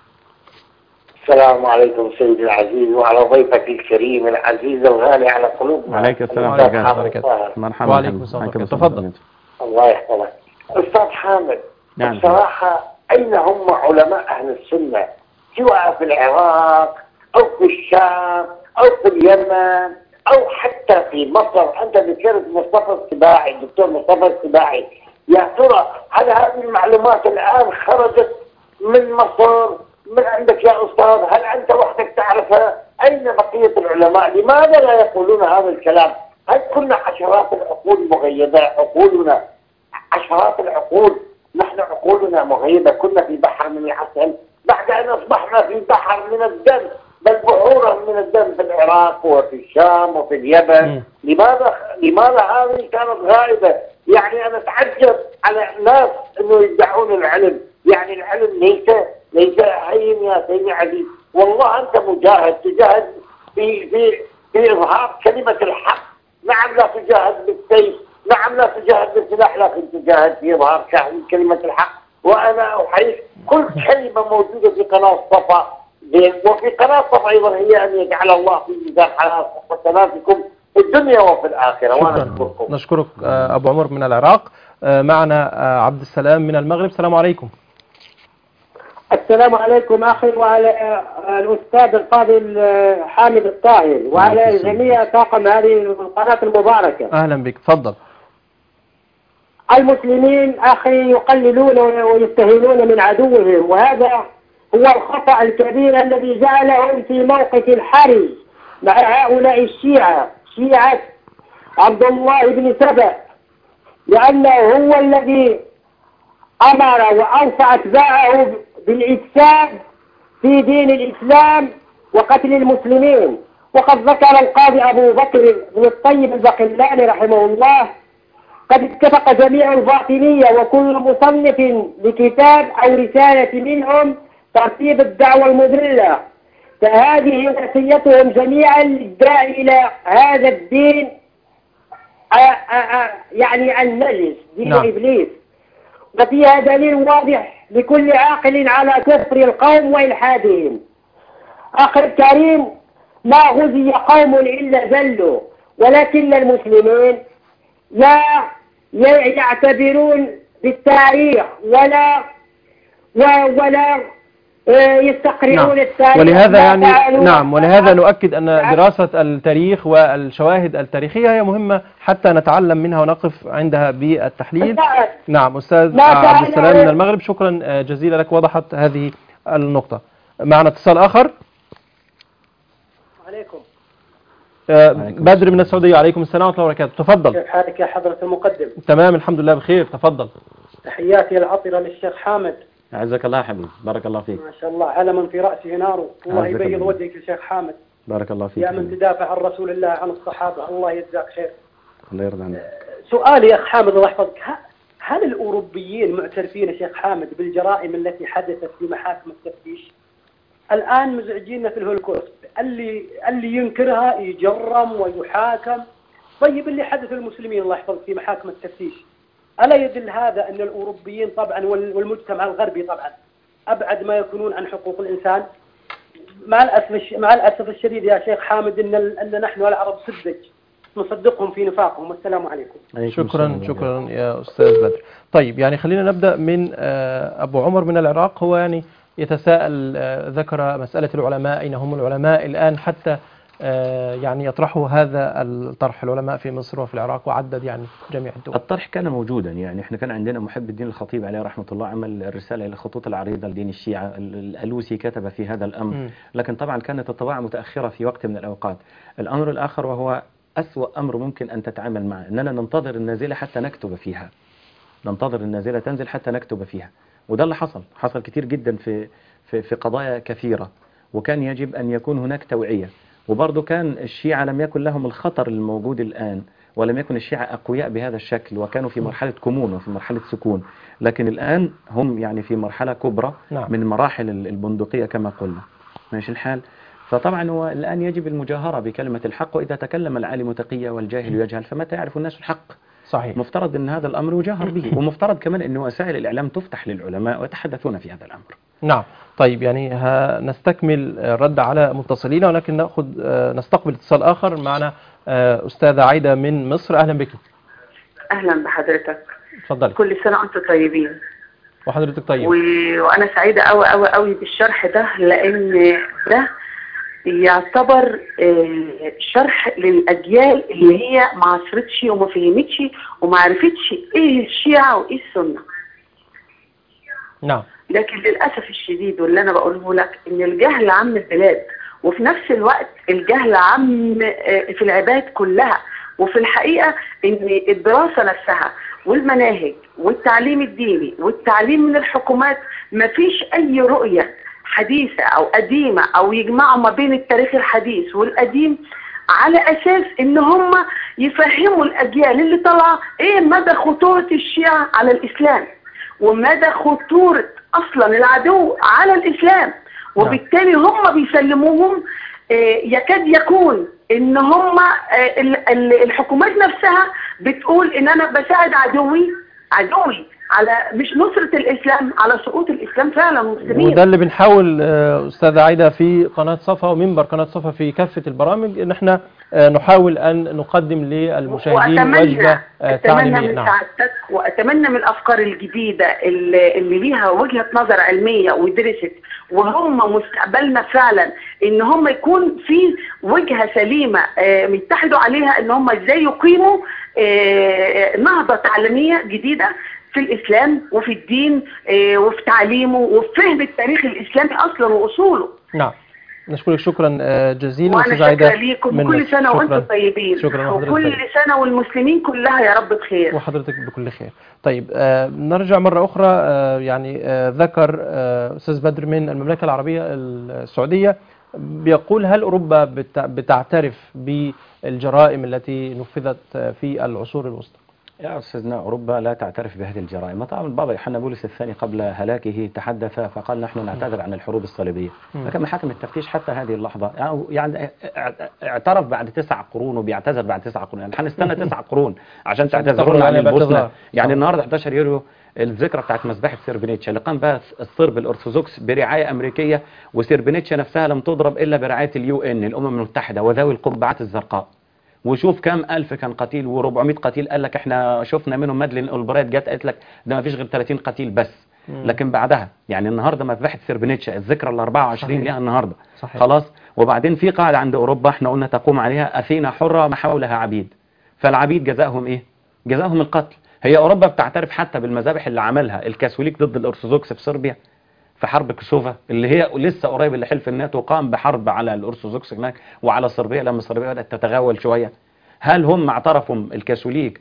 السلام عليكم سيدي العزيز وعلى ضيفك الكريم العزيز الغالي على قلوبنا وعليك السلام أستاذ ورحمة الله حامد وبركاته. طاهر. مرحبا وعليكم مرحبا. السلام عليكم ورحمة السلام الله. ورحمة الله يحفظك أستاذ حامد نعم. بصراحة أين هم علماء أهل السنة سواء في العراق أو في الشام أو في اليمن أو حتى في مصر أنت ذكرت مصطفى السباعي الدكتور مصطفى السباعي يا ترى هل هذه المعلومات الآن خرجت من مصر من عندك يا أستاذ هل أنت وحدك تعرفها أين بقية العلماء لماذا لا يقولون هذا الكلام هل كنا عشرات العقول مغيبة عقولنا عشرات العقول نحن عقولنا مغيبة كنا في بحر من العسل بعد أن أصبحنا في بحر من الدم بل بحورا من الدم في العراق وفي الشام وفي اليمن مم. لماذا لماذا هذه كانت غائبة يعني أنا أتعجب على الناس أنه يدعون العلم يعني العلم ليس ليس هين يا سيدي عزيز والله أنت مجاهد تجاهد في في في إظهار كلمة الحق نعم لا تجاهد بالسيف نعم لا تجاهد بالسلاح لكن تجاهد في إظهار كلمة الحق وأنا أحييك كل كلمة موجودة في قناة صفا زين وفي قناة صفا أيضا هي أن يجعل الله في ميزان حسناتكم في الدنيا وفي الآخرة وأنا شكرا أشكركم نشكرك آه، أبو عمر من العراق آه، معنا آه، عبد السلام من المغرب السلام عليكم السلام عليكم أخي وعلى آه، الأستاذ الفاضل آه، حامد الطاهر وعلى جميع طاقم هذه القناة المباركة أهلا بك تفضل المسلمين أخي يقللون ويستهينون من عدوهم وهذا هو الخطأ الكبير الذي جعلهم في موقف حرج مع هؤلاء الشيعة شيعة عبد الله بن سبأ لأنه هو الذي أمر وأوصى أتباعه بالإفساد في دين الإسلام وقتل المسلمين وقد ذكر القاضي أبو بكر بن الطيب البقلاني رحمه الله قد اتفق جميع الباطنية وكل مصنف لكتاب أو رسالة منهم ترتيب الدعوة المضلة فهذه وصيتهم جميعا للداعي إلى هذا الدين آ- آ- آ- يعني النجس دين نعم. إبليس وفيها دليل واضح لكل عاقل على كفر القوم وإلحادهم أخي الكريم ما غزي قوم إلا ذلوا ولكن المسلمين لا ي- يعتبرون بالتاريخ ولا و- ولا آه، يستقرئون نعم. التاريخ ولهذا ما يعني فعلوا نعم ولهذا نؤكد أن نعم. دراسة التاريخ والشواهد التاريخية هي مهمة حتى نتعلم منها ونقف عندها بالتحليل بالفعل. نعم أستاذ ما عبد فعل- السلام من المغرب شكرا آه، جزيلا لك وضحت هذه النقطة معنا اتصال آخر عليكم آه، عليكم بدر من السعودية عليكم السلام ورحمة الله وبركاته تفضل كيف حالك يا حضرة المقدم تمام الحمد لله بخير تفضل تحياتي العطرة للشيخ حامد أعزك الله يا حبيبي بارك الله فيك ما شاء الله علم في رأسه ناره الله عزك يبيض الله. وجهك يا شيخ حامد بارك الله فيك يا من تدافع عن رسول الله عن الصحابة الله يجزاك خير الله يرضى عنك سؤالي يا أخ حامد الله يحفظك ه- هل الأوروبيين معترفين يا شيخ حامد بالجرائم التي حدثت في محاكم التفتيش؟ الآن مزعجيننا في الهولوكوست اللي اللي ينكرها يجرم ويحاكم طيب اللي حدث للمسلمين الله يحفظك في محاكم التفتيش ألا يدل هذا أن الأوروبيين طبعا وال- والمجتمع الغربي طبعا أبعد ما يكونون عن حقوق الإنسان مع الأسف الش- مع الأسف الشديد يا شيخ حامد أن ال- أن نحن العرب سذج نصدقهم في نفاقهم والسلام عليكم عليكم شكرا السلام. شكرا يا أستاذ بدر طيب يعني خلينا نبدأ من آه، أبو عمر من العراق هو يعني يتساءل آه، ذكر مسألة العلماء أين هم العلماء الآن حتى آه، يعني يطرحوا هذا الطرح العلماء في مصر وفي العراق وعدد يعني جميع الدول الطرح كان موجودا يعني احنا كان عندنا محب الدين الخطيب عليه رحمه الله عمل الرساله الى الخطوط العريضه لدين الشيعه ال- الالوسي كتب في هذا الامر مم. لكن طبعا كانت الطباعه متاخره في وقت من الاوقات الامر الاخر وهو اسوا امر ممكن ان تتعامل معه اننا ننتظر النازله حتى نكتب فيها ننتظر النازله تنزل حتى نكتب فيها وده اللي حصل حصل كتير جدا في في في قضايا كثيره وكان يجب ان يكون هناك توعيه وبرضه كان الشيعة لم يكن لهم الخطر الموجود الآن ولم يكن الشيعة أقوياء بهذا الشكل وكانوا في مرحلة كمون وفي مرحلة سكون لكن الآن هم يعني في مرحلة كبرى نعم. من مراحل ال- البندقية كما قلنا ماشي الحال فطبعا هو الآن يجب المجاهرة بكلمة الحق وإذا تكلم العالم تقيا والجاهل يجهل فمتى يعرف الناس الحق صحيح مفترض أن هذا الأمر يجاهر به ومفترض كمان أن وسائل الإعلام تفتح للعلماء ويتحدثون في هذا الأمر نعم طيب يعني ها- نستكمل الرد على متصلين ولكن ناخذ آه، نستقبل اتصال آخر معنا آه، أستاذة عايدة من مصر أهلا بك اهلا بحضرتك اتفضلي كل سنه وانتم طيبين وحضرتك طيب و... وانا سعيده قوي قوي قوي بالشرح ده لان ده يعتبر آه، شرح للاجيال اللي هي ما عصرتش وما فهمتش وما عرفتش ايه الشيعه وايه السنه نعم لكن للاسف الشديد واللي انا بقوله لك ان الجهل عم البلاد وفي نفس الوقت الجهل عم آه، في العباد كلها وفي الحقيقه ان الدراسه نفسها والمناهج والتعليم الديني والتعليم من الحكومات مفيش اي رؤيه حديثة أو قديمة أو يجمعوا ما بين التاريخ الحديث والقديم على أساس إن هم يفهموا الأجيال اللي طالعة إيه مدى خطورة الشيعة على الإسلام ومدى خطورة أصلا العدو على الإسلام وبالتالي هم بيسلموهم آه، يكاد يكون ان هم آه، ال- ال- الحكومات نفسها بتقول ان انا بساعد عدوي عدوي على مش نصرة الاسلام على سقوط الاسلام فعلا مسلمين وده اللي بنحاول آه، أستاذة عايدة في قناة صفا ومنبر قناة صفا في كافة البرامج إن احنا آه، نحاول أن نقدم للمشاهدين وجبة آه، اتمنى تعليمية من نعم سعادتك واتمنى من الافكار الجديده اللي, اللي ليها وجهه نظر علميه ودرست وهم مستقبلنا فعلا ان هم يكون في وجهه سليمه آه، يتحدوا عليها ان هم ازاي يقيموا آه، نهضه تعليميه جديده في الاسلام وفي الدين آه، وفي تعليمه وفي فهم التاريخ الاسلامي اصلا واصوله نعم نشكرك شكرا آه، جزيلا وانا أستاذة عايدة شاكره ليكم من وكل مصر. سنه شكراً. وانتم طيبين شكرا لحضرتك وكل طيب. سنه والمسلمين كلها يا رب بخير وحضرتك بكل خير طيب آه نرجع مرة أخرى آه يعني آه ذكر آه أستاذ بدر من المملكة العربية السعودية بيقول هل أوروبا بت- بتعترف بالجرائم التي نفذت آه، في العصور الوسطى يا أستاذنا أوروبا لا تعترف بهذه الجرائم طبعا البابا يوحنا بولس الثاني قبل هلاكه تحدث فقال نحن نعتذر عن الحروب الصليبية مم. لكن محاكم التفتيش حتى هذه اللحظة يعني- يعني اعترف بعد تسع قرون وبيعتذر بعد تسع قرون يعني هنستنى تسع قرون عشان تعتذرون تخرج عن عليه البوسنة باعتذار. يعني صح. النهارده 11 يوليو الذكرى بتاعت مذبحة سيربينيتشا اللي قام بها الصرب الأرثوذكس برعاية أمريكية وسيربينيتشا نفسها لم تضرب إلا برعاية اليو إن الأمم المتحدة وذوي القبعات الزرقاء وشوف كم ألف كان قتيل و400 قتيل قال لك احنا شفنا منهم مادلين اولبرايت جت قالت لك ده ما فيش غير 30 قتيل بس مم. لكن بعدها يعني النهارده مذبحة سيربينيتشا الذكرى ال 24 صحيح. ليها النهارده صحيح. خلاص وبعدين في قاعدة عند أوروبا احنا قلنا تقوم عليها أثينا حرة ما حولها عبيد فالعبيد جزاهم إيه؟ جزاهم القتل هي أوروبا بتعترف حتى بالمذابح اللي عملها الكاثوليك ضد الأرثوذكس في صربيا في حرب كسوفا اللي هي لسه قريب اللي حلف الناتو قام بحرب على الأرثوذكس هناك وعلى صربيا لما صربيا بدأت تتغول شوية هل هم اعترفوا الكاثوليك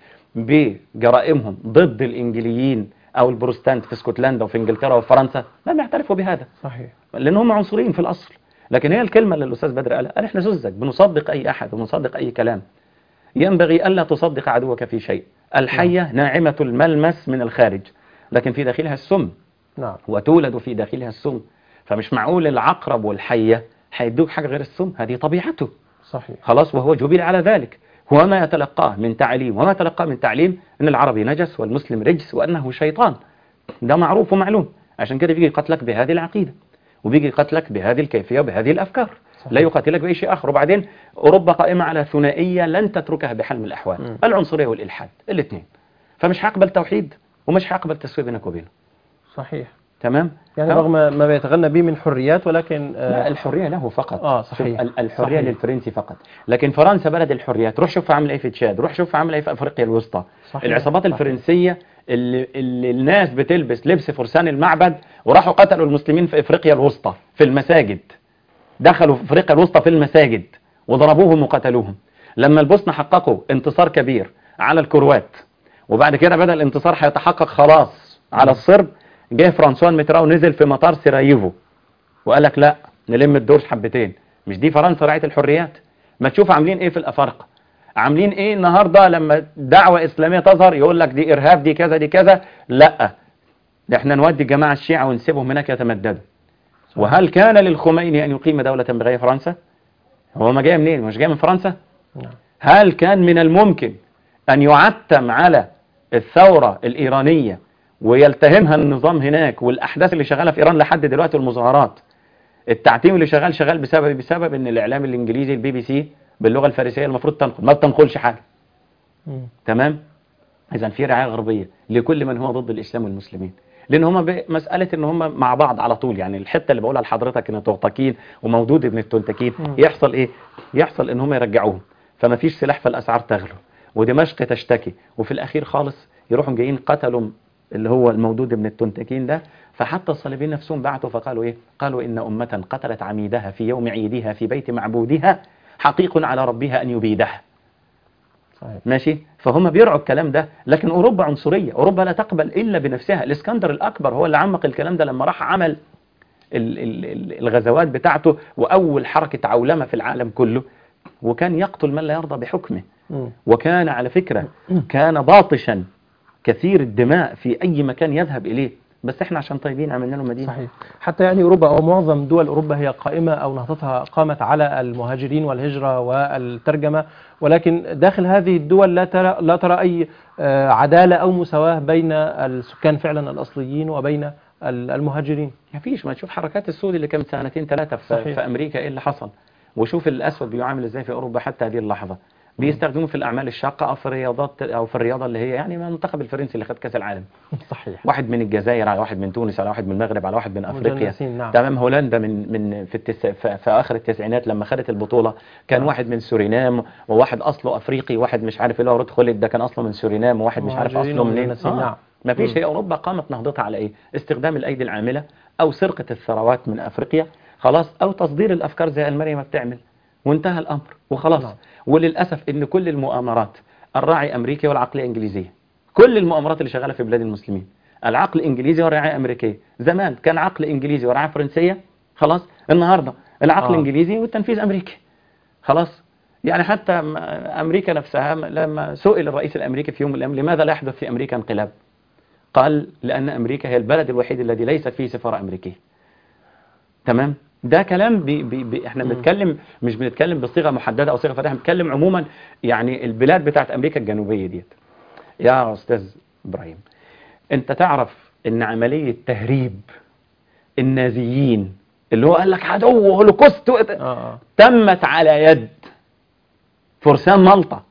بجرائمهم ضد الإنجليين أو البروستانت في اسكتلندا وفي إنجلترا وفرنسا لم يعترفوا بهذا صحيح لان هم عنصريين في الاصل لكن هي الكلمه اللي الاستاذ بدر قالها قال احنا زوزك بنصدق اي احد وبنصدق اي كلام ينبغي الا تصدق عدوك في شيء الحيه ناعمه الملمس من الخارج لكن في داخلها السم نعم وتولد في داخلها السم فمش معقول العقرب والحيه هيدوك حاجه غير السم هذه طبيعته صحيح خلاص وهو جبل على ذلك هو ما يتلقاه من تعليم وما يتلقاه من تعليم ان العربي نجس والمسلم رجس وانه شيطان ده معروف ومعلوم عشان كده بيجي يقتلك بهذه العقيده وبيجي يقتلك بهذه الكيفيه وبهذه الافكار صحيح. لا يقاتلك باي شيء اخر وبعدين اوروبا قائمه على ثنائيه لن تتركها بحال من الاحوال مم. العنصريه والالحاد الاثنين فمش هقبل توحيد ومش هقبل تسويه بينك وبينه صحيح تمام يعني ف- رغم ما بيتغنى به من حريات ولكن آه، لا الحريه له فقط آه، شوف، صحيح. ال- الحريه صحيح. للفرنسي فقط لكن فرنسا بلد الحريات روح شوف عامله ايه في تشاد روح شوف عامله ايه في افريقيا الوسطى صحيح. العصابات صحيح. الفرنسيه اللي, اللي الناس بتلبس لبس فرسان المعبد وراحوا قتلوا المسلمين في افريقيا الوسطى في المساجد دخلوا في افريقيا الوسطى في المساجد وضربوهم وقتلوهم لما البوسنه حققوا انتصار كبير على الكروات وبعد كده بدا الانتصار هيتحقق خلاص على الصرب جه فرانسوان ميتراو نزل في مطار سراييفو وقال لك لا نلم الدور حبتين مش دي فرنسا رعايه الحريات ما تشوف عاملين ايه في الافارقه عاملين ايه النهارده لما دعوه اسلاميه تظهر يقول لك دي ارهاب دي كذا دي كذا لا ده احنا نودي الجماعه الشيعه ونسيبهم هناك يتمددوا وهل كان للخميني ان يقيم دوله بغير فرنسا هو ما جاي منين مش جاي من فرنسا نعم. هل كان من الممكن أن يعتم على الثورة الإيرانية ويلتهمها النظام هناك والأحداث اللي شغالة في إيران لحد دلوقتي والمظاهرات التعتيم اللي شغال شغال بسبب بسبب ان الاعلام الانجليزي البي بي سي باللغه الفارسيه المفروض تنقل ما بتنقلش حاجه مم. تمام اذا في رعايه غربيه لكل من هو ضد الاسلام والمسلمين لان هم مساله ان هم مع بعض على طول يعني الحته اللي بقولها لحضرتك ان تغتكين ومودود ابن التنتكين مم. يحصل ايه يحصل ان هم يرجعوهم فما فيش سلاح فالاسعار تغلو ودمشق تشتكي وفي الاخير خالص يروحوا جايين قتلوا اللي هو المودود ابن التنتكين ده فحتى الصليبيين نفسهم بعتوا فقالوا ايه قالوا ان امه قتلت عميدها في يوم عيدها في بيت معبودها حقيق على ربها ان يبيدها صحيح ماشي فهم بيرعوا الكلام ده لكن اوروبا عنصريه اوروبا لا تقبل الا بنفسها الاسكندر الاكبر هو اللي عمق الكلام ده لما راح عمل ال- ال- ال- الغزوات بتاعته وأول حركة عولمة في العالم كله وكان يقتل من لا يرضى بحكمه مم. وكان على فكرة كان باطشا كثير الدماء في أي مكان يذهب إليه بس احنا عشان طيبين عملنا له مدينة صحيح حتى يعني أوروبا أو معظم دول أوروبا هي قائمة أو نهضتها قامت على المهاجرين والهجرة والترجمة ولكن داخل هذه الدول لا ترى لا ترى أي آه، عدالة أو مساواة بين السكان فعلا الأصليين وبين ال- المهاجرين ما فيش ما تشوف حركات السود اللي كانت سنتين ثلاثة في, صحيح. في أمريكا إيه اللي حصل وشوف الأسود بيعامل إزاي في أوروبا حتى هذه اللحظة بيستخدموه في الأعمال الشاقة أو في الرياضات أو في الرياضة اللي هي يعني ما المنتخب الفرنسي اللي خد كأس العالم صحيح واحد من الجزائر على واحد من تونس على واحد من المغرب على واحد من أفريقيا مجنسين، نعم. تمام هولندا من من في, التس... في, في آخر التسعينات لما خدت البطولة كان واحد من سورينام وواحد أصله أفريقي واحد مش عارف اللي هو رود خولد ده كان أصله من سورينام وواحد مش عارف مهاجرين أصله منين ومجنسين، نعم. ما فيش مم. هي أوروبا قامت نهضتها على إيه استخدام الأيدي العاملة أو سرقة الثروات من أفريقيا خلاص أو تصدير الأفكار زي ألمانيا ما بتعمل وانتهى الأمر وخلاص نعم. وللأسف إن كل المؤامرات الراعي أمريكي والعقلية إنجليزية كل المؤامرات اللي شغالة في بلاد المسلمين العقل إنجليزي والرعاية أمريكية زمان كان عقل إنجليزي ورعاية فرنسية خلاص النهاردة العقل آه. إنجليزي والتنفيذ أمريكي خلاص يعني حتى م- أمريكا نفسها م- لما سئل الرئيس الأمريكي في يوم من الأيام لماذا لا يحدث في أمريكا انقلاب قال لأن أمريكا هي البلد الوحيد الذي ليس فيه سفارة أمريكية تمام ده كلام بي بي بي احنا بنتكلم مش بنتكلم بصيغه محدده او صيغه فاتحه بنتكلم عموما يعني البلاد بتاعت امريكا الجنوبيه ديت يا استاذ ابراهيم انت تعرف ان عمليه تهريب النازيين اللي هو قال لك عدو هولوكوست آه، آه. تمت على يد فرسان مالطا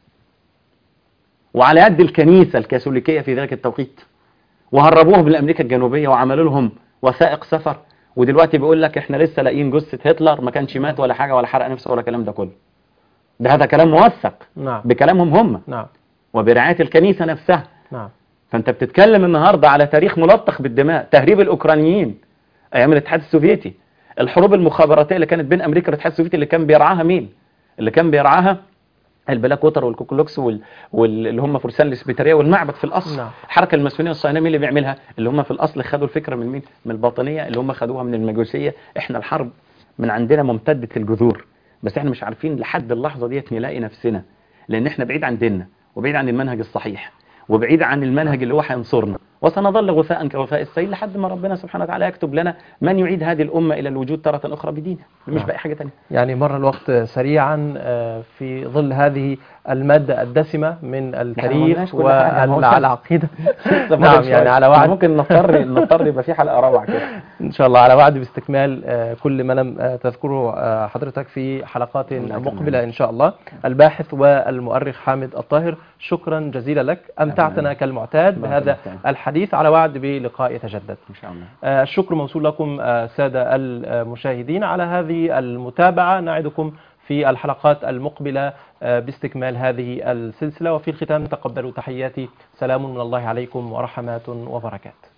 وعلى يد الكنيسة الكاثوليكية في ذلك التوقيت وهربوهم من أمريكا الجنوبية وعملوا لهم وثائق سفر ودلوقتي بيقول لك احنا لسه لاقيين جثة هتلر ما كانش مات ولا حاجة ولا حرق نفسه ولا الكلام ده كله ده هذا كلام موثق نعم بكلامهم هم نعم وبرعاية الكنيسة نفسها نعم فانت بتتكلم النهاردة على تاريخ ملطخ بالدماء تهريب الأوكرانيين أيام الاتحاد السوفيتي الحروب المخابراتية اللي كانت بين أمريكا والاتحاد السوفيتي اللي كان بيرعاها مين اللي كان بيرعاها البلاك ووتر والكوكولوكس وال... واللي هم فرسان الاسبيتاريه والمعبد في الاصل نعم. الحركه الماسونيه والصهيونيه مين اللي بيعملها اللي هم في الاصل خدوا الفكره من مين من الباطنيه اللي هم خدوها من المجوسيه احنا الحرب من عندنا ممتده الجذور بس احنا مش عارفين لحد اللحظه ديت نلاقي نفسنا لان احنا بعيد عن ديننا وبعيد عن المنهج الصحيح وبعيد عن المنهج اللي هو هينصرنا وسنظل غثاء كغثاء السيل لحد ما ربنا سبحانه وتعالى يكتب لنا من يعيد هذه الامه الى الوجود تاره اخرى بدينها مش نعم. باي حاجه ثانيه يعني مر الوقت سريعا آه، في ظل هذه المادة الدسمة من التاريخ قلناش كل حاجة، ما هو شرط. والعقيدة نعم يعني على وعد ممكن نضطر نضطر يبقى في حلقه روعه كده إن شاء الله على وعد باستكمال آه، كل ما لم آه، تذكره آه، حضرتك في حلقات الله مقبلة يكرمك. إن شاء الله الباحث والمؤرخ حامد الطاهر شكرا جزيلا لك أمتعتنا الله كالمعتاد الله بهذا يكرمك. الحديث على وعد بلقاء يتجدد ان شاء الله آه، الشكر موصول لكم آه، سادة المشاهدين على هذه المتابعة نعدكم في الحلقات المقبلة آه، باستكمال هذه السلسلة وفي الختام تقبلوا تحياتي سلام من الله عليكم ورحمات وبركات